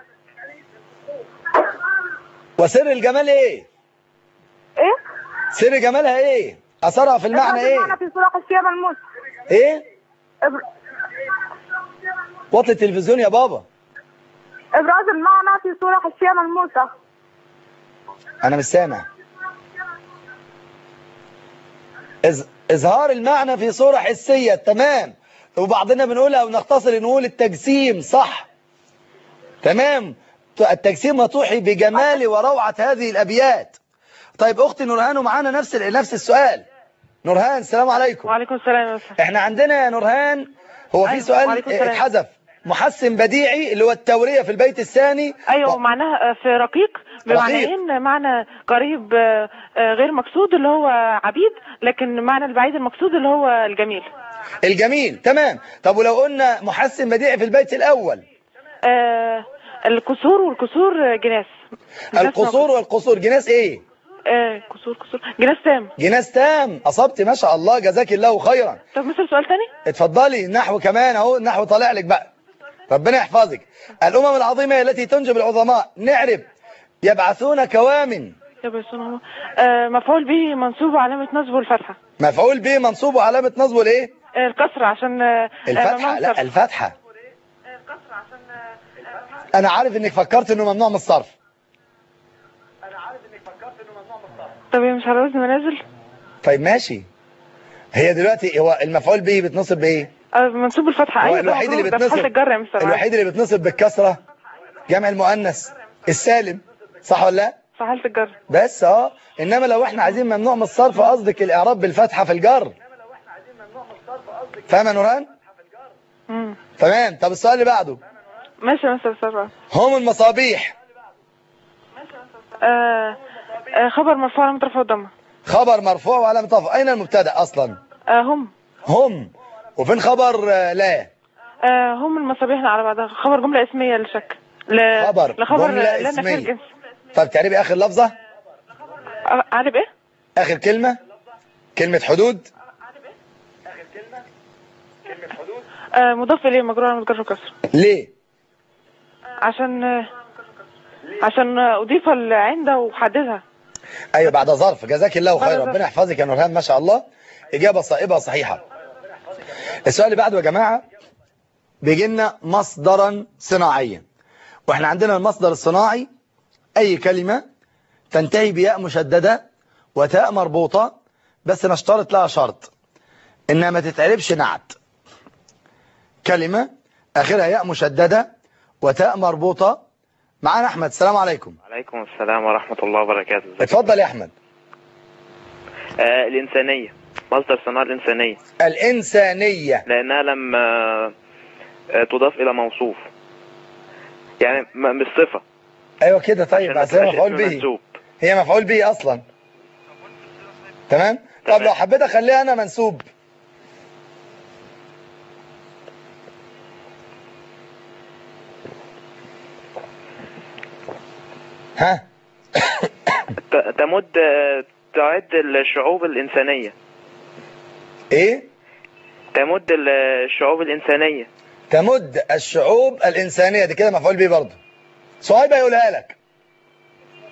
وسر الجمال إيه إيه؟ سر جمالها إيه أثرها في المعنى إبراز إيه المعنى في صورة الشيء ملموس إيه إبر- وطي التلفزيون يا بابا إبراز المعنى في صورة الشيء ملموسة أنا مش سامع إز... إظهار المعنى في صورة حسية تمام وبعضنا بنقولها ونختصر نقول التجسيم صح تمام التجسيم وتوحي بجمال وروعة هذه الأبيات طيب أختي نورهان ومعانا نفس ال- نفس السؤال نورهان السلام عليكم وعليكم السلام يا أستاذ. احنا عندنا يا نورهان هو في أيوة، سؤال وعليكم السلام. اتحذف محسن بديعي اللي هو التورية في البيت الثاني ايوه و- معناها آه، في رقيق بمعنيين معنى قريب آه، آه، غير مقصود اللي هو عبيد لكن معنى البعيد المقصود اللي هو الجميل الجميل تمام طب ولو قلنا محسن بديعي في البيت الأول آه، الكسور والكسور آه، جناس جناس القصور والقصور جناس ايه آه، كسور كسور جناس تام جناس تام اصبت ما شاء الله جزاك الله خيرا طب مثل سؤال تاني اتفضلي النحو كمان اهو النحو طالع لك بقى ربنا يحفظك الامم العظيمه التي تنجب العظماء نعرف يبعثون كوامن يا بيسون هو آه، مفعول به منصوب علامة نصبه الفتحة مفعول به منصوب وعلامه نصبه الايه آه، الكسر عشان آه، آه، الفتحه ممنوع لا صرف. الفتحه الكسر عشان آه، انا عارف انك فكرت انه ممنوع من الصرف طب هي مش على وزن منازل طيب ماشي هي دلوقتي هو المفعول به بتنصب بايه آه، منصوب الفتحة هو ايوه ده الوحيد اللي مفروض، ده في حالة بتنصب الجر يا مستر معاذ. الوحيد اللي بتنصب بالكسره جمع المؤنث السالم صح ولا لا في حالة الجر بس اه انما لو احنا عايزين ممنوع من الصرف قصدك الاعراب بالفتحه في الجر فاهم يا نوران مم. تمام طب السؤال اللي بعده ماشي يا مستر سرع هم المصابيح آه آه خبر مرفوع على رفعه الضمه خبر مرفوع وعلامه رفع اين المبتدا اصلا آه هم هم وفين خبر آه، لا آه هم المصابيح على بعضها خبر جملة اسمية للشك ل... خبر لخبر جملة لا نفي اسمية. الجنس طب تعرفي اخر لفظه آه، عارف ايه؟ اخر كلمه كلمه حدود آه مضاف اليه مجرور على متجر كسر ليه عشان آه عشان آه، اضيف العند وحددها ايوه بعد ظرف جزاك الله بعد خير ظرف. ربنا يحفظك يا نورهان ما شاء الله اجابه صائبه صحيحه السؤال اللي بعده يا جماعه بيجي لنا مصدرا صناعيا واحنا عندنا المصدر الصناعي اي كلمه تنتهي بياء مشدده وتاء مربوطه بس نشترط لها شرط انها ما تتعربش نعت كلمه اخرها ياء مشدده وتاء مربوطه معانا احمد السلام عليكم عليكم السلام ورحمة الله وبركاته ازيك؟ اتفضل يا احمد آه الإنسانية مصدر صناعة الإنسانية الإنسانية لأنها لما آه تضاف إلى موصوف يعني م- مش صفة أيوة كده طيب عشان ما بس هي تبقاش مفعول اسم به منسوب هي مفعول به أصلا تمام طب تمام. لو حبيت أخليها أنا منسوب ها ت- تمد آه، تعد الشعوب الإنسانية إيه تمد ال- الشعوب الإنسانية تمد الشعوب الإنسانية دي كده مفعول به برضه صهيب هيقولها لك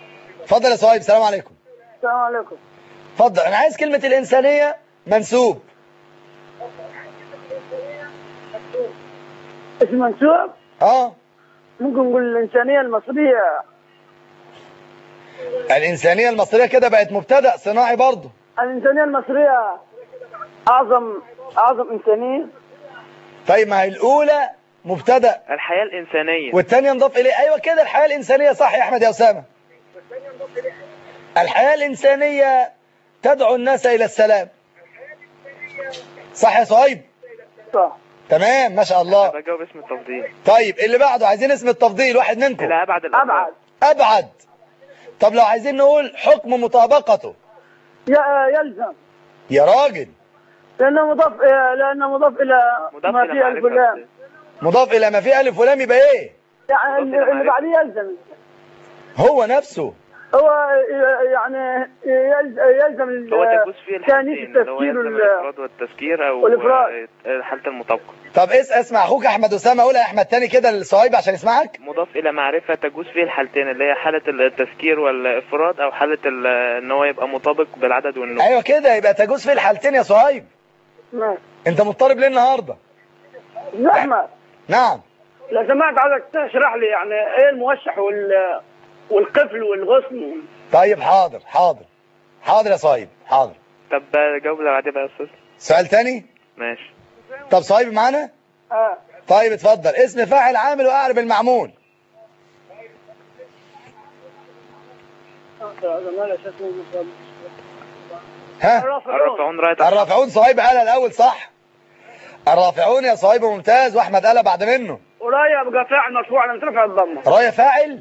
اتفضل يا صهيب السلام عليكم السلام عليكم اتفضل انا عايز كلمة الانسانية منسوب اسم منسوب اه ممكن نقول الإنسانية المصرية الانسانية المصرية كده بقت مبتدأ صناعي برضه الإنسانية المصرية أعظم أعظم إنسانية طيب ما هي الاولى مبتدأ الحياة الإنسانية والثانية نضاف اليه ايوه كده الحياة الانسانية صح يا احمد يا اسامة الحياة الانسانية تدعو الناس الى السلام صح يا صهيب صح تمام ما شاء الله بجاوب اسم التفضيل طيب اللي بعده عايزين اسم التفضيل واحد منكم إلى أبعد الأبعد أبعد ابعد طب لو عايزين نقول حكم مطابقته ي- يلزم يا راجل لأنه مضاف لأنه مضاف إلى مضاف ما إلى فيه الف معرفة ولام مضاف الى ما فيه الف ولام يبقى ايه يعني مضاف إلى اللي معرفة. بعديه يلزم هو نفسه هو يعني يلز- يلزم ال- هو تجوز فيه ثاني الحالتين اللي هو التفكير يلزم وال- الإفراد والتذكير أو والإفراد. آه، حالة المطابقة طب اس اسمع اخوك احمد اسامه قول يا احمد تاني كده لصهيب عشان يسمعك مضاف إلى معرفة تجوز فيه الحالتين اللي هي حالة التذكير والإفراد أو حالة ال- إن هو يبقى مطابق بالعدد والنوع ايوه كده يبقى تجوز في الحالتين يا صهيب نعم. انت مضطرب ليه النهارده زحمة نعم لو سمحت عايزك تشرح لي يعني ايه الموشح وال والقفل والغصن طيب حاضر حاضر حاضر يا صهيب حاضر طب آه، جاوب اللي بعديه بقى يا أستاذ سؤال تاني ماشي طب صهيب معانا اه طيب اتفضل اسم فاعل عامل واعرب المعمول ها الرافعون راية الرافعون صهيب قال الاول صح الرافعون يا صهيب ممتاز واحمد قال بعد منه ورايا يبقى فاعل مرفوع لما ترفع الضمه رايه فاعل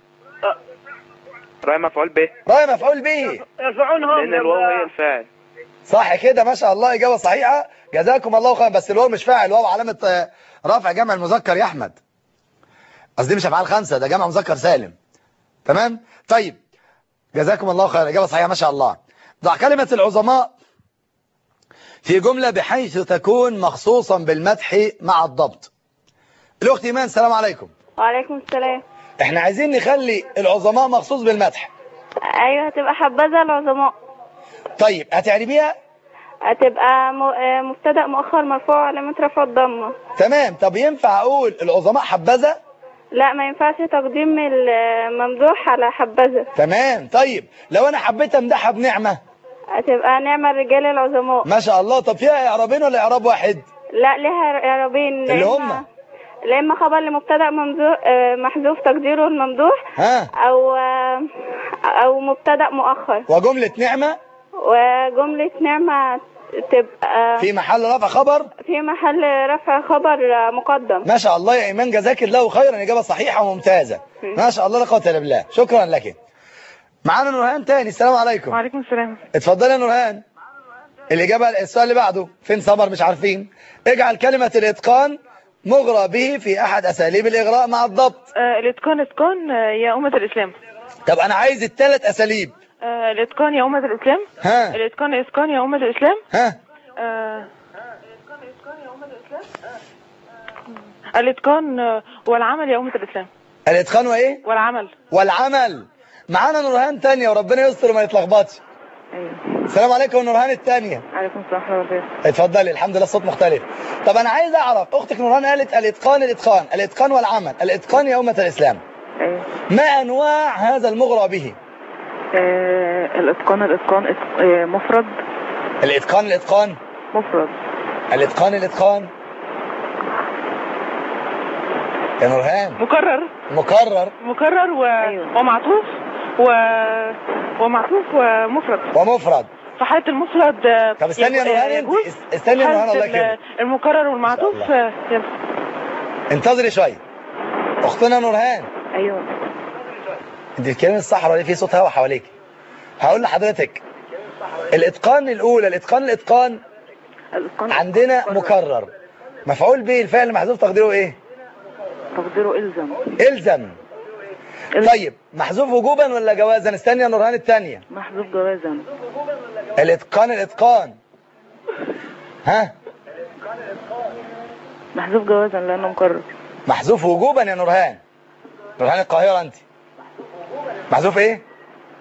راية مفعول به رايه مفعول به يرفعون هم لأن الواو هي الفاعل صح كده ما شاء الله اجابه صحيحه جزاكم الله خيرا بس الواو مش فاعل الواو علامه آه، رفع جمع المذكر يا احمد قصدي مش افعال خمسه ده جمع مذكر سالم تمام طيب جزاكم الله خيرا اجابه صحيحه ما شاء الله ضع كلمه العظماء في جمله بحيث تكون مخصوصا بالمدح مع الضبط الاخت ايمان السلام عليكم وعليكم السلام احنا عايزين نخلي العظماء مخصوص بالمدح ايوه هتبقى حبذا العظماء طيب هتعربيها هتبقى م- آه، مبتدا مؤخر مرفوع علامة رفع الضمه تمام طب ينفع اقول العظماء حبذا لا ما ينفعش تقديم الممدوح على حبذا تمام طيب لو انا حبيت امدحها بنعمة هتبقى نعم الرجال العظماء ما شاء الله طب فيها اعرابين ولا اعراب واحد لا لها اعرابين اللي لا هم؟ إما- لا اما خبر لمبتدا ممدوح آه، محذوف تقديره الممدوح ها او آه، او مبتدا مؤخر وجملة نعمة وجمله نعمه تبقى في محل رفع خبر في محل رفع خبر آه، مقدم ما شاء الله يا ايمان جزاك الله خيرا اجابة صحيحة وممتازة ما شاء الله لا قوة الا بالله شكرا لك معانا نورهان تاني السلام عليكم وعليكم السلام اتفضلي يا نورهان الإجابة السؤال اللي بعده فين سمر مش عارفين اجعل كلمة الإتقان مغرى به في أحد أساليب الإغراء مع الضبط آه الاتقان اتقان آه، يا أمة الإسلام طب أنا عايز الثلاث أساليب آه الاتقان يا أمة الإسلام ها الاتقان اتقان يا أمة الإسلام ها آه، الاتقان آه، والعمل يا أمة الإسلام الإتقان وإيه والعمل والعمل معانا نورهان تانية وربنا يستر وما يتلخبطش ايوه السلام عليكم نورهان التانية عليكم السلام ورحمة الله وبركاته اتفضلي الحمد لله الصوت مختلف طب أنا عايز أعرف أختك نورهان قالت الإتقان الإتقان الإتقان والعمل الإتقان يا أمة الإسلام ايوه ما أنواع هذا المغرى به آه الاتقان الاتقان إت- آه، مفرد الإتقان الإتقان مفرد الإتقان الإتقان يا نورهان مكرر مكرر مكرر و... أيوة. ومعطوف و... ومعطوف ومفرد ومفرد في حالة المفرد آه، طب استني يا يبقى- نورهان آه، انت يجوز. است- استني يا في نورهان حالة الله يكرمك ال- المكرر والمعطوف إن شاء الله. آه، يلا انتظري شوية أختنا نورهان ايوه انت بتتكلمي الصح ولا في صوت هوا حواليك هقول لحضرتك الاتقان الاولى الاتقان الاتقان الاتقان عندنا مكرر مفعول به الفعل محذوف تقديره ايه تقديره الزم الزم طيب محذوف وجوبا ولا جوازا استني يا نورهان الثانيه محذوف جوازا الاتقان الاتقان ها محذوف جوازا لانه مكرر محذوف وجوبا يا نورهان نورهان القاهره انت محذوف ايه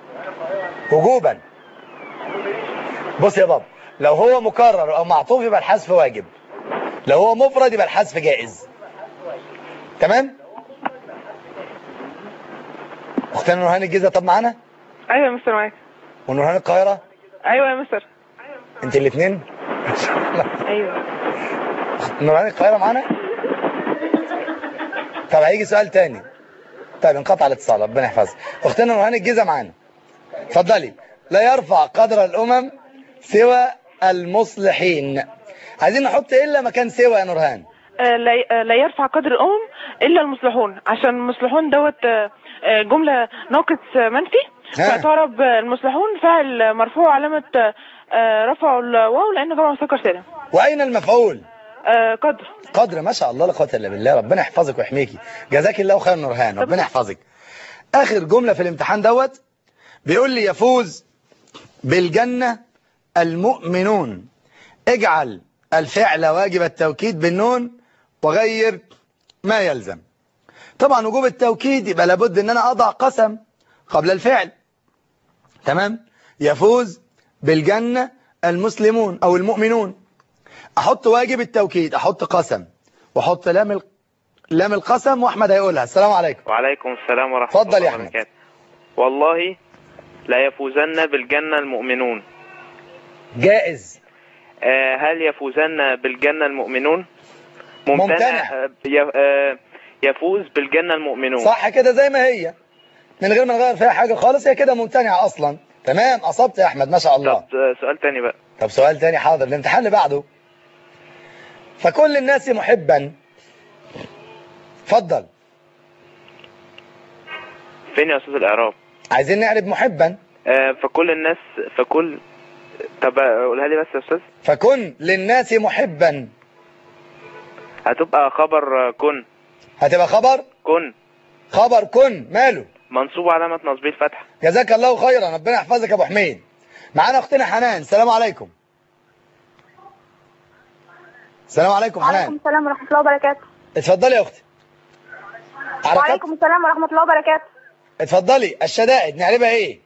وجوبا بص يا بابا لو هو مكرر او معطوف يبقى الحذف واجب لو هو مفرد يبقى الحذف جائز تمام اختنا نورهان الجيزه طب معانا ايوه يا مستر معاك ونورهان القاهره ايوه يا مستر انت الاثنين ايوه نورهان القاهره معانا طب هيجي سؤال تاني طيب انقطع الاتصال ربنا يحفظك اختنا نورهان الجيزه معانا اتفضلي لا يرفع قدر الامم سوى المصلحين عايزين نحط الا مكان سوى يا نورهان آه، لا آه، لا يرفع قدر الأمم إلا المصلحون عشان المصلحون دوت آه، آه، جملة ناقص آه، منفي ها. فاعترب آه، المصلحون فاعل مرفوع علامة آه، آه، رفع الواو لأنه جمع مذكر سالم واين المفعول آه، قدر قدر ما شاء الله لا قوه الا بالله ربنا يحفظك ويحميكي جزاك الله خير نورهان ربنا يحفظك اخر جمله في الامتحان دوت بيقول لي يفوز بالجنه المؤمنون اجعل الفعل واجب التوكيد بالنون وغير ما يلزم طبعا وجوب التوكيد يبقى لابد ان انا اضع قسم قبل الفعل تمام يفوز بالجنه المسلمون او المؤمنون احط واجب التوكيد احط قسم واحط لام ال... لام القسم واحمد هيقولها السلام عليكم وعليكم السلام ورحمة اتفضل يا الله أحمد. وبركاته والله لا يفوزن بالجنة المؤمنون جائز آه، هل يفوزن بالجنة المؤمنون ممتنع. آه، ي- آه، يفوز بالجنة المؤمنون صح كده زي ما هي من غير ما نغير فيها حاجه خالص هي كده ممتنعه اصلا تمام اصبت يا احمد ما شاء الله طب آه، سؤال تاني بقى طب سؤال تاني حاضر الامتحان اللي بعده فكل الناس محبا اتفضل فين يا أستاذ الإعراب عايزين نعرب محبا آه، فكل الناس فكل طب آه، قولها لي بس يا أستاذ فكن للناس محبا هتبقى خبر آه، كن هتبقى خبر كن خبر كن ماله منصوب علامة نصبه الفتح جزاك الله خيرا ربنا يحفظك يا ابو حميد معانا اختنا حنان السلام عليكم السلام عليكم وعليكم حنان السلام ورحمة الله وبركاته اتفضلي يا اختي حركات وعليكم السلام ورحمة الله وبركاته اتفضلي الشدائد نعربها ايه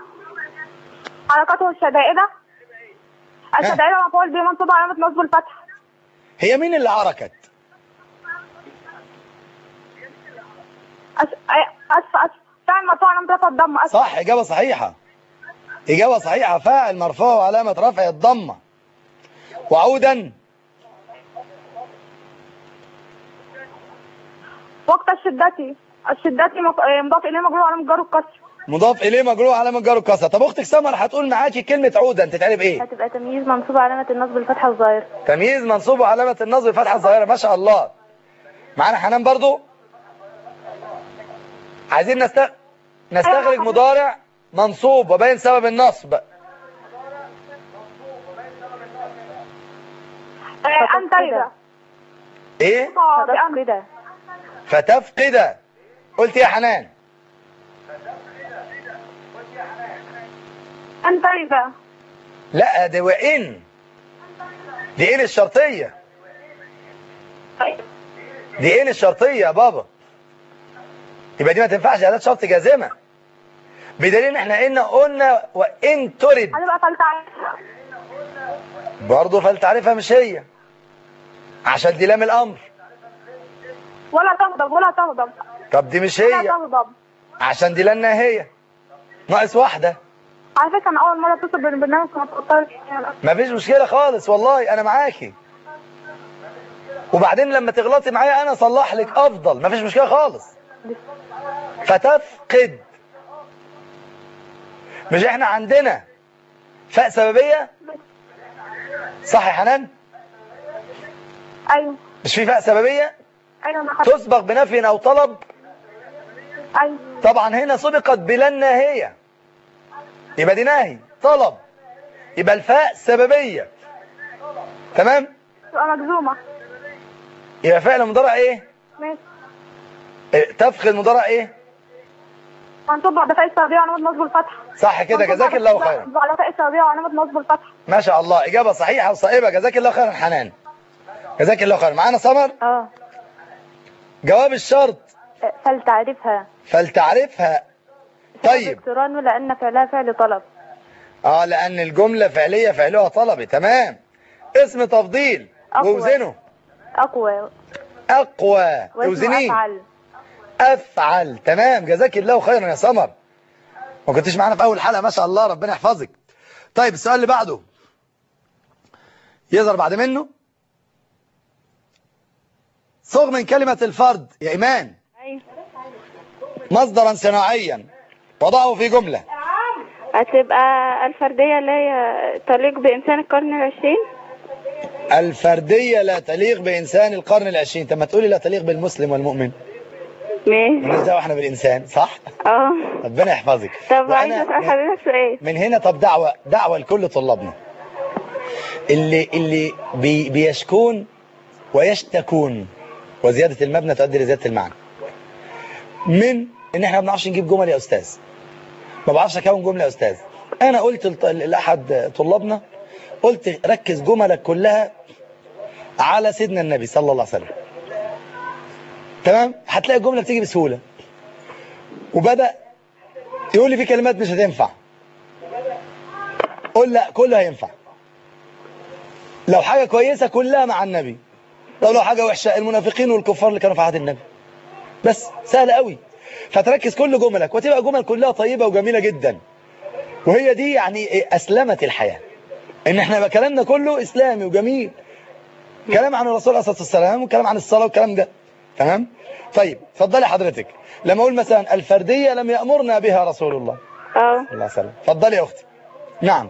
حركته الشدائدة الشدائدة مفعول به منصوب علامة نصب الفتح هي مين اللي عركت أس... أي- أسف أسف فعل مرفوع علامة رفع الضم أسف صح اجابه صحيحه اجابه صحيحه فاعل مرفوع وعلامه رفع الضمه وعودا وقت الشدة الشدة مف- آه، مضاف إليه مجرور علامة جر الكسر مضاف اليه مجرور علامه جر الكسره طب اختك سمر هتقول معاكي كلمه عودا تتعرب ايه هتبقى تمييز منصوب علامة النصب الفتحة الظاهرة تمييز منصوب وعلامة النصب فتحة الظاهرة ما شاء الله معانا حنان برضو عايزين نست... نستخرج مضارع منصوب وبين سبب النصب أنت إذا ايه بأن كده فتفقد قلت يا حنان أنت إذا لا دي وإن دي إن الشرطية دي إن الشرطية يا بابا يبقى دي ما تنفعش أداة شرط جازمة بدليل إن إحنا قلنا قلنا وإن ترد هتبقى فلتعرف برضه فلتعرفها مش هي عشان دي لام الأمر ولا تغضب ولا تغضب طب دي مش ولا هي تغضب عشان دي لنا هي ناقص واحدة على فكرة أنا أول مرة أتصل بالبرنامج ما تفكرش مفيش مشكلة خالص والله أنا معاكي وبعدين لما تغلطي معايا أنا أصلح لك أفضل مفيش مشكلة خالص فتفقد مش إحنا عندنا فاء سببية صح يا حنان أيوه مش في فاء سببية أيوه أنا خدت تسبق بنفي أو طلب أيوه طبعا هنا سبقت بلا الناهية يبقى دي ناهي طلب يبقى الفاء سببية تمام تبقى مجزومة يبقى فعل مضارع ايه ماشي إيه، تفقد مضارع ايه منصوب بعد فاء السعودية وعلامة نصب الفتح صح كده منصوب جزاك بعد- الله خيرا بعد فاء السعودية وعلامة نصب الفتح ما شاء الله إجابة صحيحة وصائبة جزاك الله خيرا حنان جزاك الله خيرا معانا سمر اه جواب الشرط فلتعرفها فلتعرفها طيب اقتران لأن فعلها فعل طلب اه لان الجملة فعلية فعلها طلبي تمام اسم تفضيل أقوى. ووزنه أقوى اقوى واسمه توزنيه أفعل افعل تمام جزاك الله خيرا يا سمر ما كنتش معانا في اول حلقة ما شاء الله ربنا يحفظك طيب السؤال اللي بعده يظهر بعد منه صغ من كلمة الفرد يا إيمان أيوة مصدرا صناعيا وضعه في جملة هتبقى الفردية اللي هي تليق بإنسان القرن العشرين الفردية لا تليق بإنسان القرن العشرين طب ما تقولي لا تليق بالمسلم والمؤمن ماشي مالناش دعوة احنا بالإنسان صح اه ربنا يحفظك طب وأنا- عايزة أسأل حضرتك سؤال من هنا طب دعوة دعوة لكل طلابنا اللي اللي بي بيشكون ويشتكون وزيادة المبنى تؤدي لزيادة المعنى من ان احنا ما بنعرفش نجيب جمل يا استاذ ما بعرفش اكون جملة يا استاذ انا قلت لط- لاحد طلابنا قلت ركز جملك كلها على سيدنا النبي صلى الله عليه وسلم تمام هتلاقي الجملة بتيجي بسهولة وبدأ يقول لي في كلمات مش هتنفع قول لا كله هينفع لو حاجة كويسة كلها مع النبي لو لو حاجة وحشة المنافقين والكفار اللي كانوا في عهد النبي بس سهل قوي فتركز كل جملك وتبقى جمل كلها طيبة وجميلة جدا وهي دي يعني إيه؟ أسلمت الحياة إن احنا يبقى كلامنا كله إسلامي وجميل كلام عن الرسول عليه الصلاة والسلام وكلام عن الصلاة والكلام ده تمام طيب اتفضلي حضرتك لما أقول مثلا الفردية لم يأمرنا بها رسول الله اه الله يسلم اتفضلي يا اختي نعم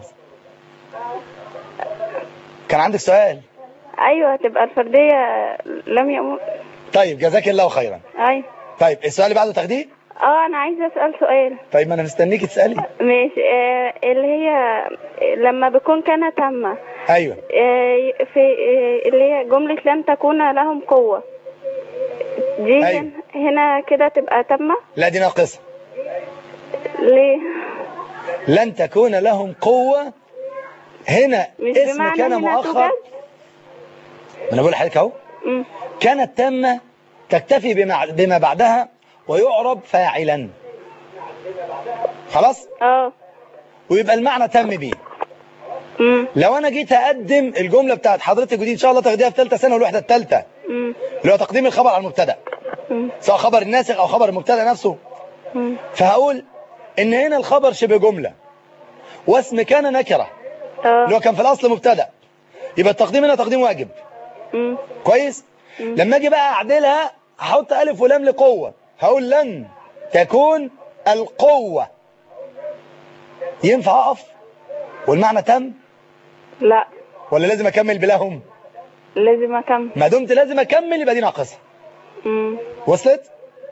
كان عندك سؤال أيوة هتبقى الفردية لم يأمر طيب جزاك الله خيرا أيوة طيب السؤال اللي بعده تاخديه اه أنا عايزة أسأل سؤال طيب ما انا مستنيكي تسالي ماشي آه اللي هي لما بيكون كان تامة ايوه آه في آه اللي هي جملة لن تكون لهم قوة دي أيوة. هن- هنا كده تبقى تامة لا دي ناقصه ليه؟ لن تكون لهم قوه هنا مش اسم بمعنى كان هنا مؤخر توجد؟ ما انا بقول لحضرتك اهو مم. كانت تامه تكتفي بما بما بعدها ويعرب فاعلا خلاص اه ويبقى المعنى تم بيه مم. لو انا جيت اقدم الجمله بتاعت حضرتك ودي ان شاء الله تاخديها في ثالثه سنه والوحده الثالثه مم. اللي هو تقديم الخبر على المبتدا مم. سواء خبر الناسخ او خبر المبتدا نفسه مم. فهقول ان هنا الخبر شبه جمله واسم كان نكره اه اللي هو كان في الاصل مبتدا يبقى التقديم هنا تقديم واجب مم. كويس لما اجي بقى اعدلها هحط الف ولام لقوه هقول لن تكون القوه ينفع اقف والمعنى تم لا ولا لازم اكمل بلهم لازم أكمل ما دمت لازم اكمل يبقى دي ناقصه مم. وصلت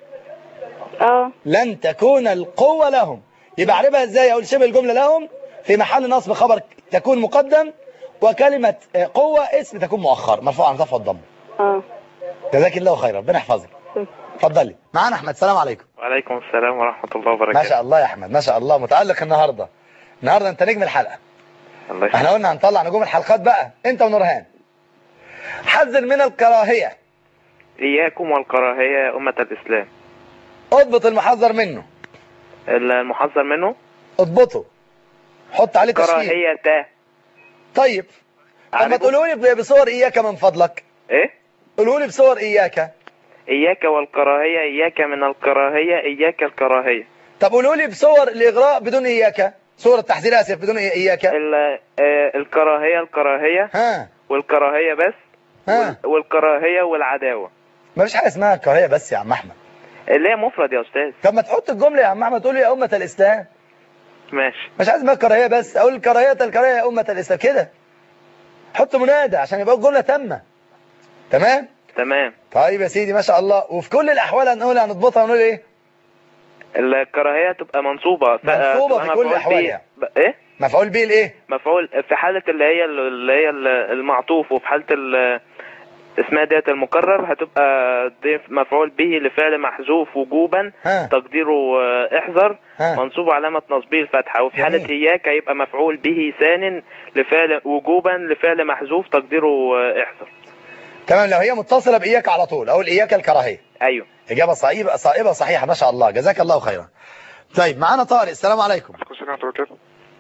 اه لن تكون القوة لهم يبقى اعربها ازاي اقول شبه الجملة لهم في محل نصب خبر تكون مقدم وكلمة آه، قوة اسم تكون مؤخر مرفوع عن رفع الضم اه جزاك الله خيرا ربنا يحفظك اتفضلي معانا احمد السلام عليكم وعليكم السلام ورحمة الله ما وبركاته شاء الله يا احمد ما شاء الله متألق النهاردة النهاردة انت نجم الحلقة الله احنا يخليك قلنا هنطلع نجوم الحلقات بقى انت ونورهان حذر من الكراهية إياكم والكراهية يا أمة الإسلام اضبط المحذر منه المحذر منه اضبطه حط عليه تشكيل كراهية طيب طب ما عارفه؟ تقولوا لي بصور اياك من فضلك إيه قولوا لي بصور اياك إياك والكراهية إياك من الكراهية إياك الكراهية طب قولوا لي بصور الاغراء بدون اياك صور التحذير اسف بدون اياك ال- آه، الكراهية الكراهية ها والكراهية بس ها وال- والكراهية والعداوة ما فيش حاجه اسمها كراهيه بس يا عم احمد اللي هي مفرد يا أستاذ طب ما تحط الجمله يا عم احمد تقول لي يا امه الاسلام ماشي مش عايز اسمها كراهيه بس اقول كراهيه الكراهيه يا امه الاسلام كده حط منادى عشان يبقى الجمله تامه تمام تمام طيب يا سيدي ما شاء الله وفي كل الاحوال هنقول هنضبطها ونقول ايه الكراهية تبقى منصوبة ف- منصوبة تبقى في كل مفعول الأحوال به. يعني. ب- إيه مفعول به الايه مفعول في حالة اللي هي اللي هي المعطوف وفي حالة ال- اسمها ديت المكرر هتبقى دي مفعول به لفعل محذوف وجوبا ها تقديره آه، احذر ها منصوب علامة نصبه الفتحة وفي حالة جميل. إياك هيبقى مفعول به ثان لفعل وجوبا لفعل محذوف تقديره آه، احذر تمام لو هي متصله باياك على طول اقول اياك الكراهيه أيوه إجابة صائبة صائبة صحيحة ما شاء الله جزاك الله خيرا طيب معانا طارق السلام عليكم عليكم السلام ورحمة الله وبركاته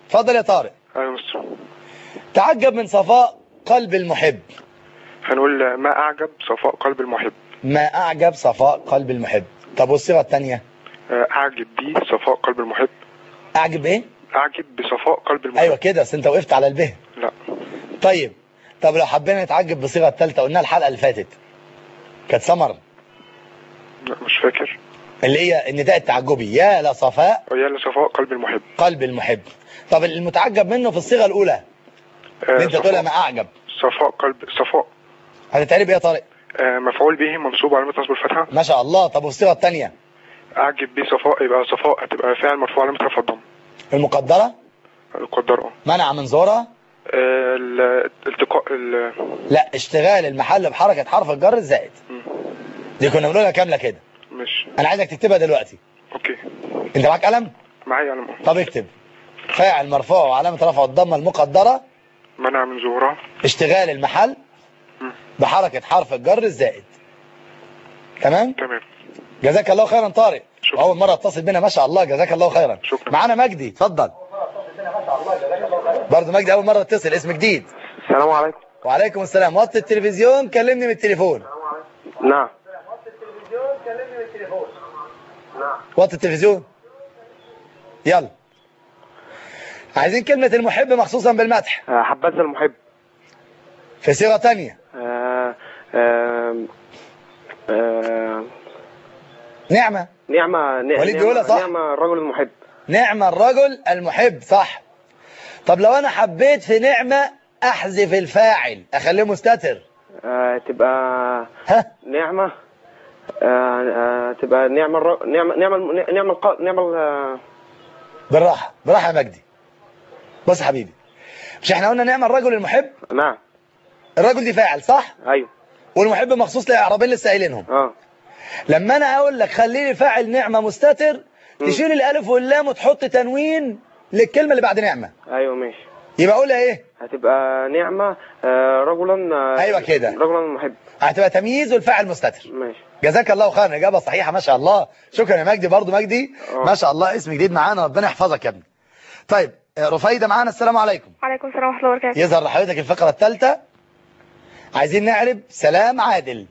اتفضل يا طارق ايوه يا مستر تعجب من صفاء قلب المحب هنقول ما اعجب صفاء قلب المحب ما اعجب صفاء قلب المحب طب والصيغه الثانيه آه، اعجب بي صفاء قلب المحب اعجب ايه اعجب بصفاء قلب المحب ايوه كده بس انت وقفت على البه لا طيب طب لو حبينا نتعجب بالصيغه الثالثه قلناها الحلقه اللي فاتت كانت سمر لا مش فاكر اللي هي النداء التعجبي يا لصفاء يا لصفاء قلب المحب قلب المحب طب المتعجب منه في الصيغه الاولى آه، اللي انت تقولها صفاء ما اعجب صفاء قلب صفاء هتتعرب ايه يا طارق آه، مفعول به منصوب علامة نصب الفتحة ما شاء الله طب والصيغه الثانيه اعجب بي صفاء يبقى صفاء هتبقى فعل مرفوع علامة رفع الضم المقدره القدر اه منع من زورها آه، ال- التقاء ال- لا اشتغال المحل بحركه حرف الجر الزائد مم. دي كنا بنقولها كامله كده مش انا عايزك تكتبها دلوقتي اوكي انت معاك قلم معايا علم اه طب اكتب فاعل مرفوع وعلامه رفع الضمه المقدره منع من ظهورها اشتغال المحل مم. بحركه حرف الجر الزائد تمام تمام جزاك الله خيرا طارق شكرا. اول مره اتصل بينا ما شاء الله جزاك الله خيرا شكرا. معانا مجدي اتفضل برضه مجدي اول مره تتصل اسم جديد السلام عليكم وعليكم السلام وطي التلفزيون كلمني من التليفون نعم وطي التلفزيون يلا عايزين كلمة المحب مخصوصا بالمدح آه، حبذا المحب في صيغة تانية آه، آه، آه، نعمة نعمة ن- وليد نعمة- بيقولها صح. نعمة الرجل المحب نعمة الرجل المحب صح طب لو انا حبيت في نعمة احذف الفاعل اخليه مستتر آه، تبقى ها نعمة آه، آه، تبقى نعمة الر- نعمة نعمة الم- نعمة الق- نعمة ال- بالراحة بالراحة يا مجدي بص يا حبيبي مش احنا قلنا نعمة الرجل المحب نعم الرجل دي فاعل صح ايوه والمحب مخصوص لاعرابين لسه قايلينهم اه لما انا اقول لك خلي لي فاعل نعمة مستتر تشيل الالف واللام وتحط تنوين للكلمة اللي بعد نعمة ايوه ماشي يبقى اقولها ايه هتبقى نعمة آه، رجلا آه، أيوة كده. رجلا محب هتبقى تمييز والفاعل مستتر ماشي جزاك الله خيرا اجابه صحيحه ما شاء الله شكرا يا مجدي برضو مجدي آه. ما شاء الله اسم جديد معانا ربنا يحفظك يا ابني طيب آه، رفايده معانا السلام عليكم وعليكم السلام ورحمة الله وبركاته يظهر لحضرتك الفقره الثالثه عايزين نعرب سلام عادل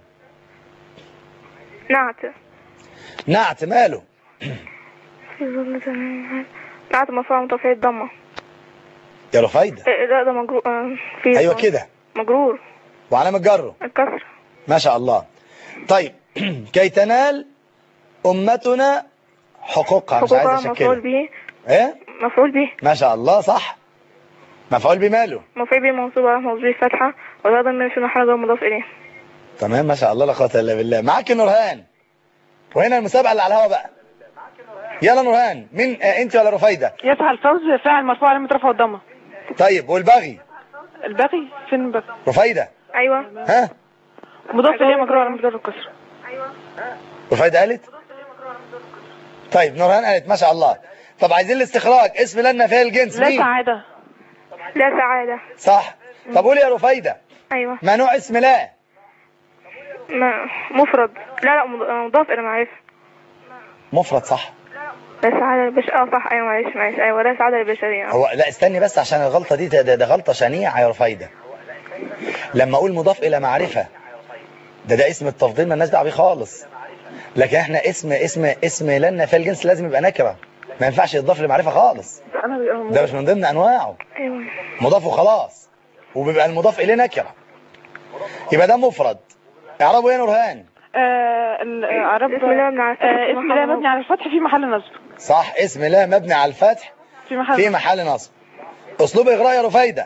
نعت نعت ماله في ظل زمان نعت مرفوع متوفية الضمة يا رفايده إيه، لا ده مجرور آه، في ايوه كده مجرور وعلامه جره الكسر ما شاء الله طيب كي تنال امتنا حقوقها مش عايز حقوقها مفعول اشكلها به ايه مفعول به ما شاء الله صح مفعول بماله مفعول به منصوب على موضوع فتحة وهذا من شنو حاجة مضاف إليه تمام ما شاء الله لا قوه الا بالله معاك نورهان وهنا المسابقه اللي على الهوا بقى يلا نورهان مين آه انت ولا رفايده يسعى الفوز فاعل مرفوع علامة رفع الضمة طيب والبغي الباقي فين الباقي رفايده أيوة ها مضاف إليه مجرور علامة جر الكسر رفايده قالت طيب نورهان قالت ما شاء الله طب عايزين الاستخراج اسم لنا فيها الجنس لا مين سعادة لا سعادة صح طب قولي يا رفايده أيوة ما نوع اسم لا ما مفرد لا لا مض- مضاف إلى معرفة مفرد صح لا سعادة البش اه صح أيوة معلش معلش أيوة لا سعادة البشرية هو لا استني بس عشان الغلطه دي ده, ده غلطه شنيعه يا رفايده لما اقول مضاف الى معرفه ده ده اسم التفضيل مالناش دعوه بيه خالص لكن احنا اسم اسم اسم لنا في الجنس لازم يبقى نكره ما ينفعش يضاف لمعرفه خالص أنا بيبقى ده مش من ضمن انواعه أيوة مضاف وخلاص وبيبقى المضاف اليه نكره يبقى ده مفرد اعربه ايه يا نورهان آه العرب اسم الله مبني على الفتح آه اسم الله مبني على الفتح في محل نصب صح اسم لا مبني على الفتح في محل في محل نصب اسلوب اغراء يا رفايده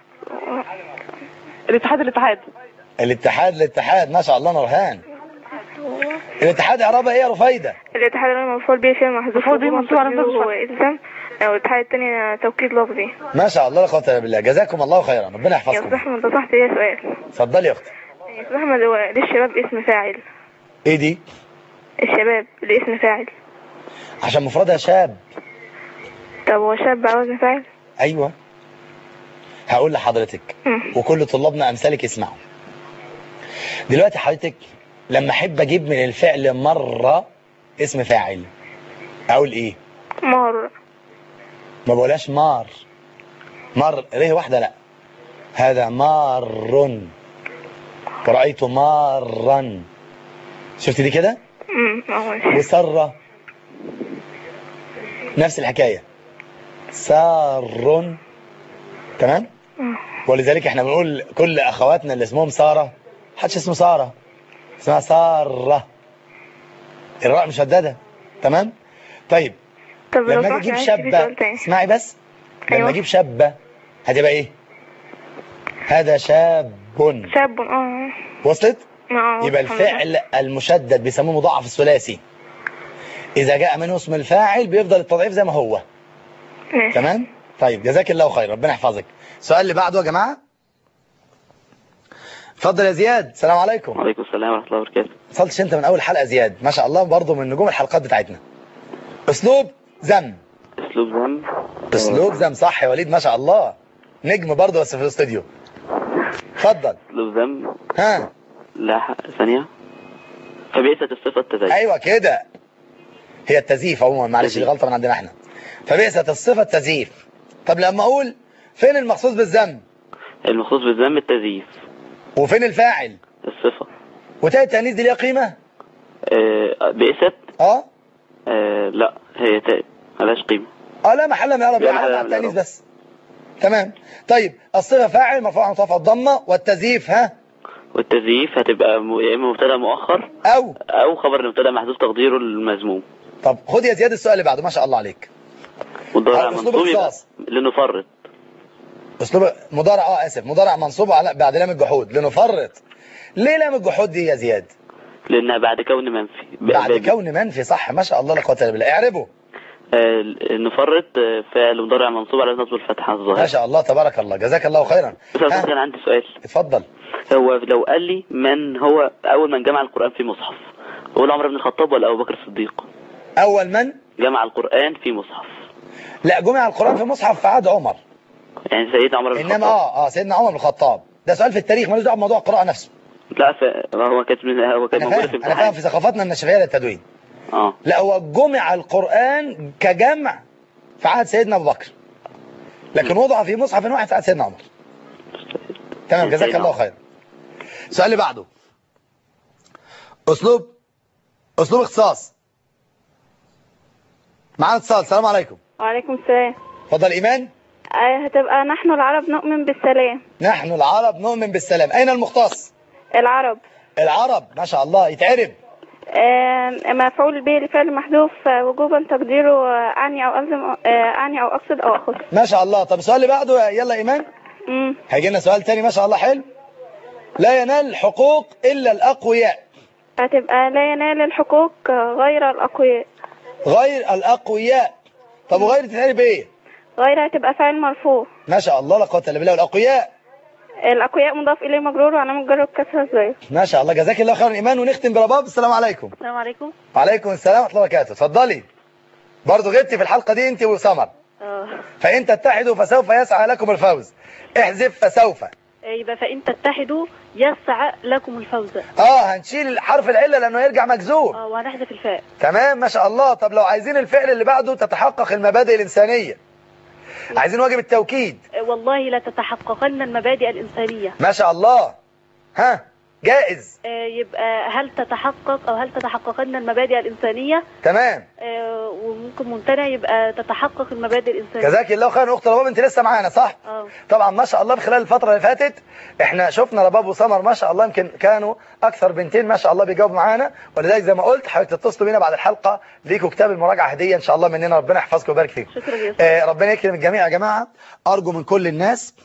الاتحاد الاتحاد الاتحاد الاتحاد ما شاء الله نورهان الاتحاد اعرابها ايه يا رفايده الاتحاد الأول مفعول به فعل محذوف مفعول به منصوب على وجوبه الفتح. هو إلزام آه، والاتحاد الثاني توكيد لفظي ما شاء الله لا قوه الا بالله جزاكم الله خيرا ربنا يا أستاذ يحفظكم أحمد ده صح ليا سؤال اتفضلي يا اختي يا أستاذ أحمد هو ليه الشباب اسم فاعل ايه دي الشباب ليه اسم فاعل عشان مفردها شاب طب هو شاب على وزن فاعل ايوه هقول لحضرتك مم. وكل طلابنا امثالك يسمعوا دلوقتي حضرتك لما احب اجيب من الفعل مره اسم فاعل اقول ايه مار ما بقولهاش مار مر ره واحدة لا هذا مار ورأيت مارا شفت دي كده امم اه ماشي. وسرة نفس الحكاية سار تمام ولذلك احنا بنقول كل اخواتنا اللي اسمهم سارة محدش اسمه سارة اسمها سارة الراء مشددة تمام طيب طب لو لما سمحت اجي اجيب معلش في شابة سؤال تاني. اسمعي بس لما أيوة. اجيب شابة هتبقى ايه هذا شاب شاب اه وصلت اه يبقى الحمد لله. الفعل المشدد بيسموه مضاعف الثلاثي إذا جاء منه اسم الفاعل بيفضل التضعيف زي ما هو ماشي تمام طيب جزاك الله خير ربنا يحفظك السؤال اللي بعده يا جماعة اتفضل يا زياد السلام عليكم وعليكم السلام ورحمة الله وبركاته وصلتش انت من اول حلقة زياد ما شاء الله برضه من نجوم الحلقات بتاعتنا اسلوب ذم أسلوب ذم اسلوب ذم صح يا وليد ما شاء الله نجم برضه بس في الاستوديو اتفضل أسلوب ذم ها لا حق ثانية فبئست الصفة التزيين ايوه كده هي التزييف عموما معلش دي تزييف. غلطه من عندنا احنا فبئست الصفه التزييف طب لما اقول فين المخصوص بالذم المخصوص بالذم التزييف وفين الفاعل الصفة وتاء التانيث دي ليها قيمه آه، بئست اه آه، لا هي تاء ملهاش قيمة اه لا محل من الاعراب لا على محل مع من التانيث الإعراب. بس تمام طيب الصفه فاعل مرفوع مطافع الضمه والتزييف ها والتزييف هتبقى م- يا إما مبتدا مؤخر او أو خبر المبتدا محذوف تقديره المذموم طب خد يا زياد السؤال اللي بعده ما شاء الله عليك والضارع أو أسلوب منصوب يبقى اختصاص. لنفرط اسلوب مضارع اه اسف مضارع منصوب على بعد لام الجحود لنفرط ليه لام الجحود دي يا زياد لأنها بعد كون منفي ب- بعد ب- كون منفي صح ما شاء الله لا قوه الا بالله اعربه آه، نفرط آه، فعل مضارع منصوب على نصب الفتحة ما الظاهرة شاء الله تبارك الله جزاك الله خيرا بس أنا ها كان عندي سؤال اتفضل هو لو قال لي من هو أول من جمع القرآن في مصحف هو عمر بن الخطاب ولا أبو بكر الصديق اول من جمع القرآن في مصحف لا جمع القران في مصحف في عهد عمر يعني سيدنا عمر بن انما الخطاب اه اه سيدنا عمر بن الخطاب ده سؤال في التاريخ ملوش دعوه بموضوع القراءه نفسه لا ف... هو كانت من هو كانت انا موجودة في فاهم انا فاهم امتحان في ثقافتنا النشفيه للتدوين اه لا هو جمع القران كجمع في عهد سيدنا ابو بكر لكن وضع في مصحف واحد في عهد سيدنا عمر تمام جزاك سيدنا الله عمر. خير السؤال اللي بعده اسلوب اسلوب اختصاص معانا اتصال السلام عليكم وعليكم السلام اتفضل ايمان آه، هتبقى نحن العرب نؤمن بالسلام نحن العرب نؤمن بالسلام اين المختص العرب العرب ما شاء الله يتعرب آه، مفعول به لفعل محذوف آه، وجوبا تقديره آه، أعني أو ألزم آه، أعني أو أقصد أو أخص ما شاء الله طب السؤال اللي بعده يلا ايمان مم. هيجي لنا سؤال تاني ما شاء الله حلو لا ينال الحقوق الا الاقوياء هتبقى لا ينال الحقوق آه، غير الأقوياء غير الاقوياء طب وغير تتعرب ايه غير هتبقى فعل مرفوع ما شاء الله لا قوه الا بالله والاقوياء الأقوياء مضاف إليه مجرور وعلامة جر الكسرة ازاي ما شاء الله جزاك الله خيرا ايمان ونختم برباب السلام عليكم السلام عليكم وعليكم السلام ورحمه الله وبركاته اتفضلي برضه غبتي في الحلقه دي انت وسمر اه فان تتحدوا فسوف يسعى لكم الفوز احذف فسوف يبقى فإن تتحدوا يسعى لكم الفوز اه هنشيل حرف العله لانه يرجع مجزوم اه وهنحذف الفاء تمام ما شاء الله طب لو عايزين الفعل اللي بعده تتحقق المبادئ الإنسانية عايزين واجب التوكيد آه، والله لا تتحققن المبادئ الإنسانية ما شاء الله ها جائز آه، يبقى هل تتحقق أو هل تتحققن المبادئ الإنسانية تمام آه، وممكن ممتنع يبقى تتحقق المبادئ الإنسانية جزاك الله خيرا اخت رباب انت لسه معانا صح اه طبعا ما شاء الله في خلال الفترة اللي فاتت احنا شفنا رباب وسمر ما شاء الله يمكن كانوا اكثر بنتين ما شاء الله بيجاوبوا معانا ولذلك زي ما قلت حضرتك تتصلوا بينا بعد الحلقة ليكوا كتاب المراجعة هدية ان شاء الله مننا ربنا يحفظكم ويبارك فيكم شكرا جزيلا آه ربنا يكرم الجميع يا جماعة ارجو من كل الناس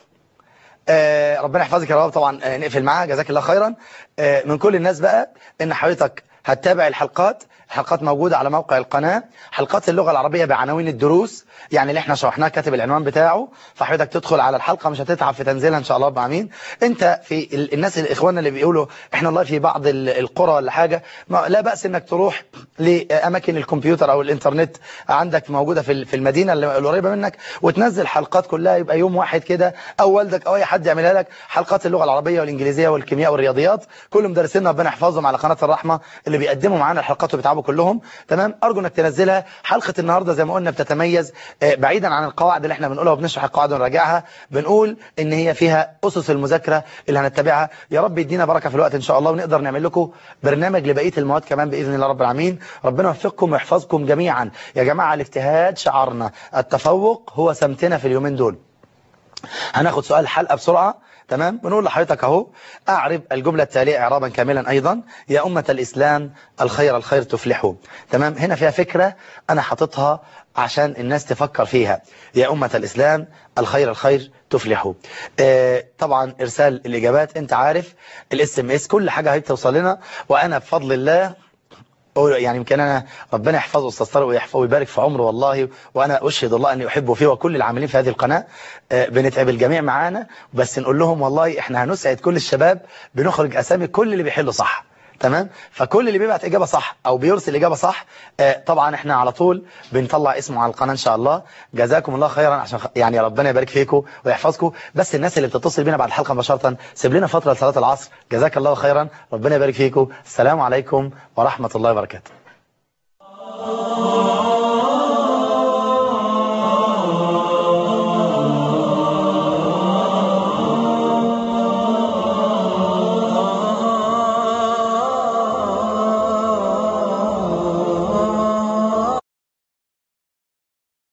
آه ربنا يحفظك يا رب طبعا آه نقفل معاها جزاك الله خيرا آه من كل الناس بقى ان حضرتك هتتابع الحلقات الحلقات موجودة على موقع القناة حلقات اللغة العربية بعناوين الدروس يعني اللي احنا شرحناه كاتب العنوان بتاعه فحضرتك تدخل على الحلقة مش هتتعب في تنزيلها ان شاء الله رب العالمين انت في ال- الناس الاخوان اللي بيقولوا احنا والله في بعض ال- القرى ولا حاجة ما لا بأس انك تروح لاماكن الكمبيوتر او الانترنت عندك موجودة في ال- في المدينة اللي القريبة منك وتنزل حلقات كلها يبقى يوم واحد كده او والدك او اي حد يعملها لك حلقات اللغة العربية والانجليزية والكيمياء والرياضيات كل مدرسينا ربنا يحفظهم على قناة الرحمة اللي بيقدموا معانا الحلقات وبيتعبوا الطلبه كلهم تمام ارجو انك تنزلها حلقه النهارده زي ما قلنا بتتميز آه، بعيدا عن القواعد اللي احنا بنقولها وبنشرح القواعد ونراجعها بنقول ان هي فيها اسس المذاكره اللي هنتبعها يا رب يدينا بركه في الوقت ان شاء الله ونقدر نعمل لكم برنامج لبقيه المواد كمان باذن الله رب العالمين ربنا يوفقكم ويحفظكم جميعا يا جماعه الاجتهاد شعارنا التفوق هو سمتنا في اليومين دول هناخد سؤال الحلقة بسرعة تمام بنقول لحضرتك اهو اعرب الجملة التالية اعرابا كاملا ايضا يا أمة الإسلام الخير الخير تفلحوا تمام هنا فيها فكرة انا حاططها عشان الناس تفكر فيها يا أمة الإسلام الخير الخير تفلحوا آه طبعا ارسال الاجابات انت عارف الاس ام اس كل حاجة هتوصل لنا وانا بفضل الله يعني يمكن انا ربنا يحفظه استاذ طارق ويحفظه ويبارك في عمره والله وانا اشهد الله اني احبه فيه وكل العاملين في هذه القناه آه، بنتعب الجميع معانا بس نقول لهم والله احنا هنسعد كل الشباب بنخرج اسامي كل اللي بيحلوا صح تمام فكل اللي بيبعت اجابه صح او بيرسل اجابه صح آه، طبعا احنا على طول بنطلع اسمه على القناه ان شاء الله جزاكم الله خيرا عشان خ- يعني ربنا يبارك فيكم ويحفظكم بس الناس اللي بتتصل بينا بعد الحلقه مباشره سيب لنا فتره لصلاه العصر جزاك الله خيرا ربنا يبارك فيكم السلام عليكم ورحمه الله وبركاته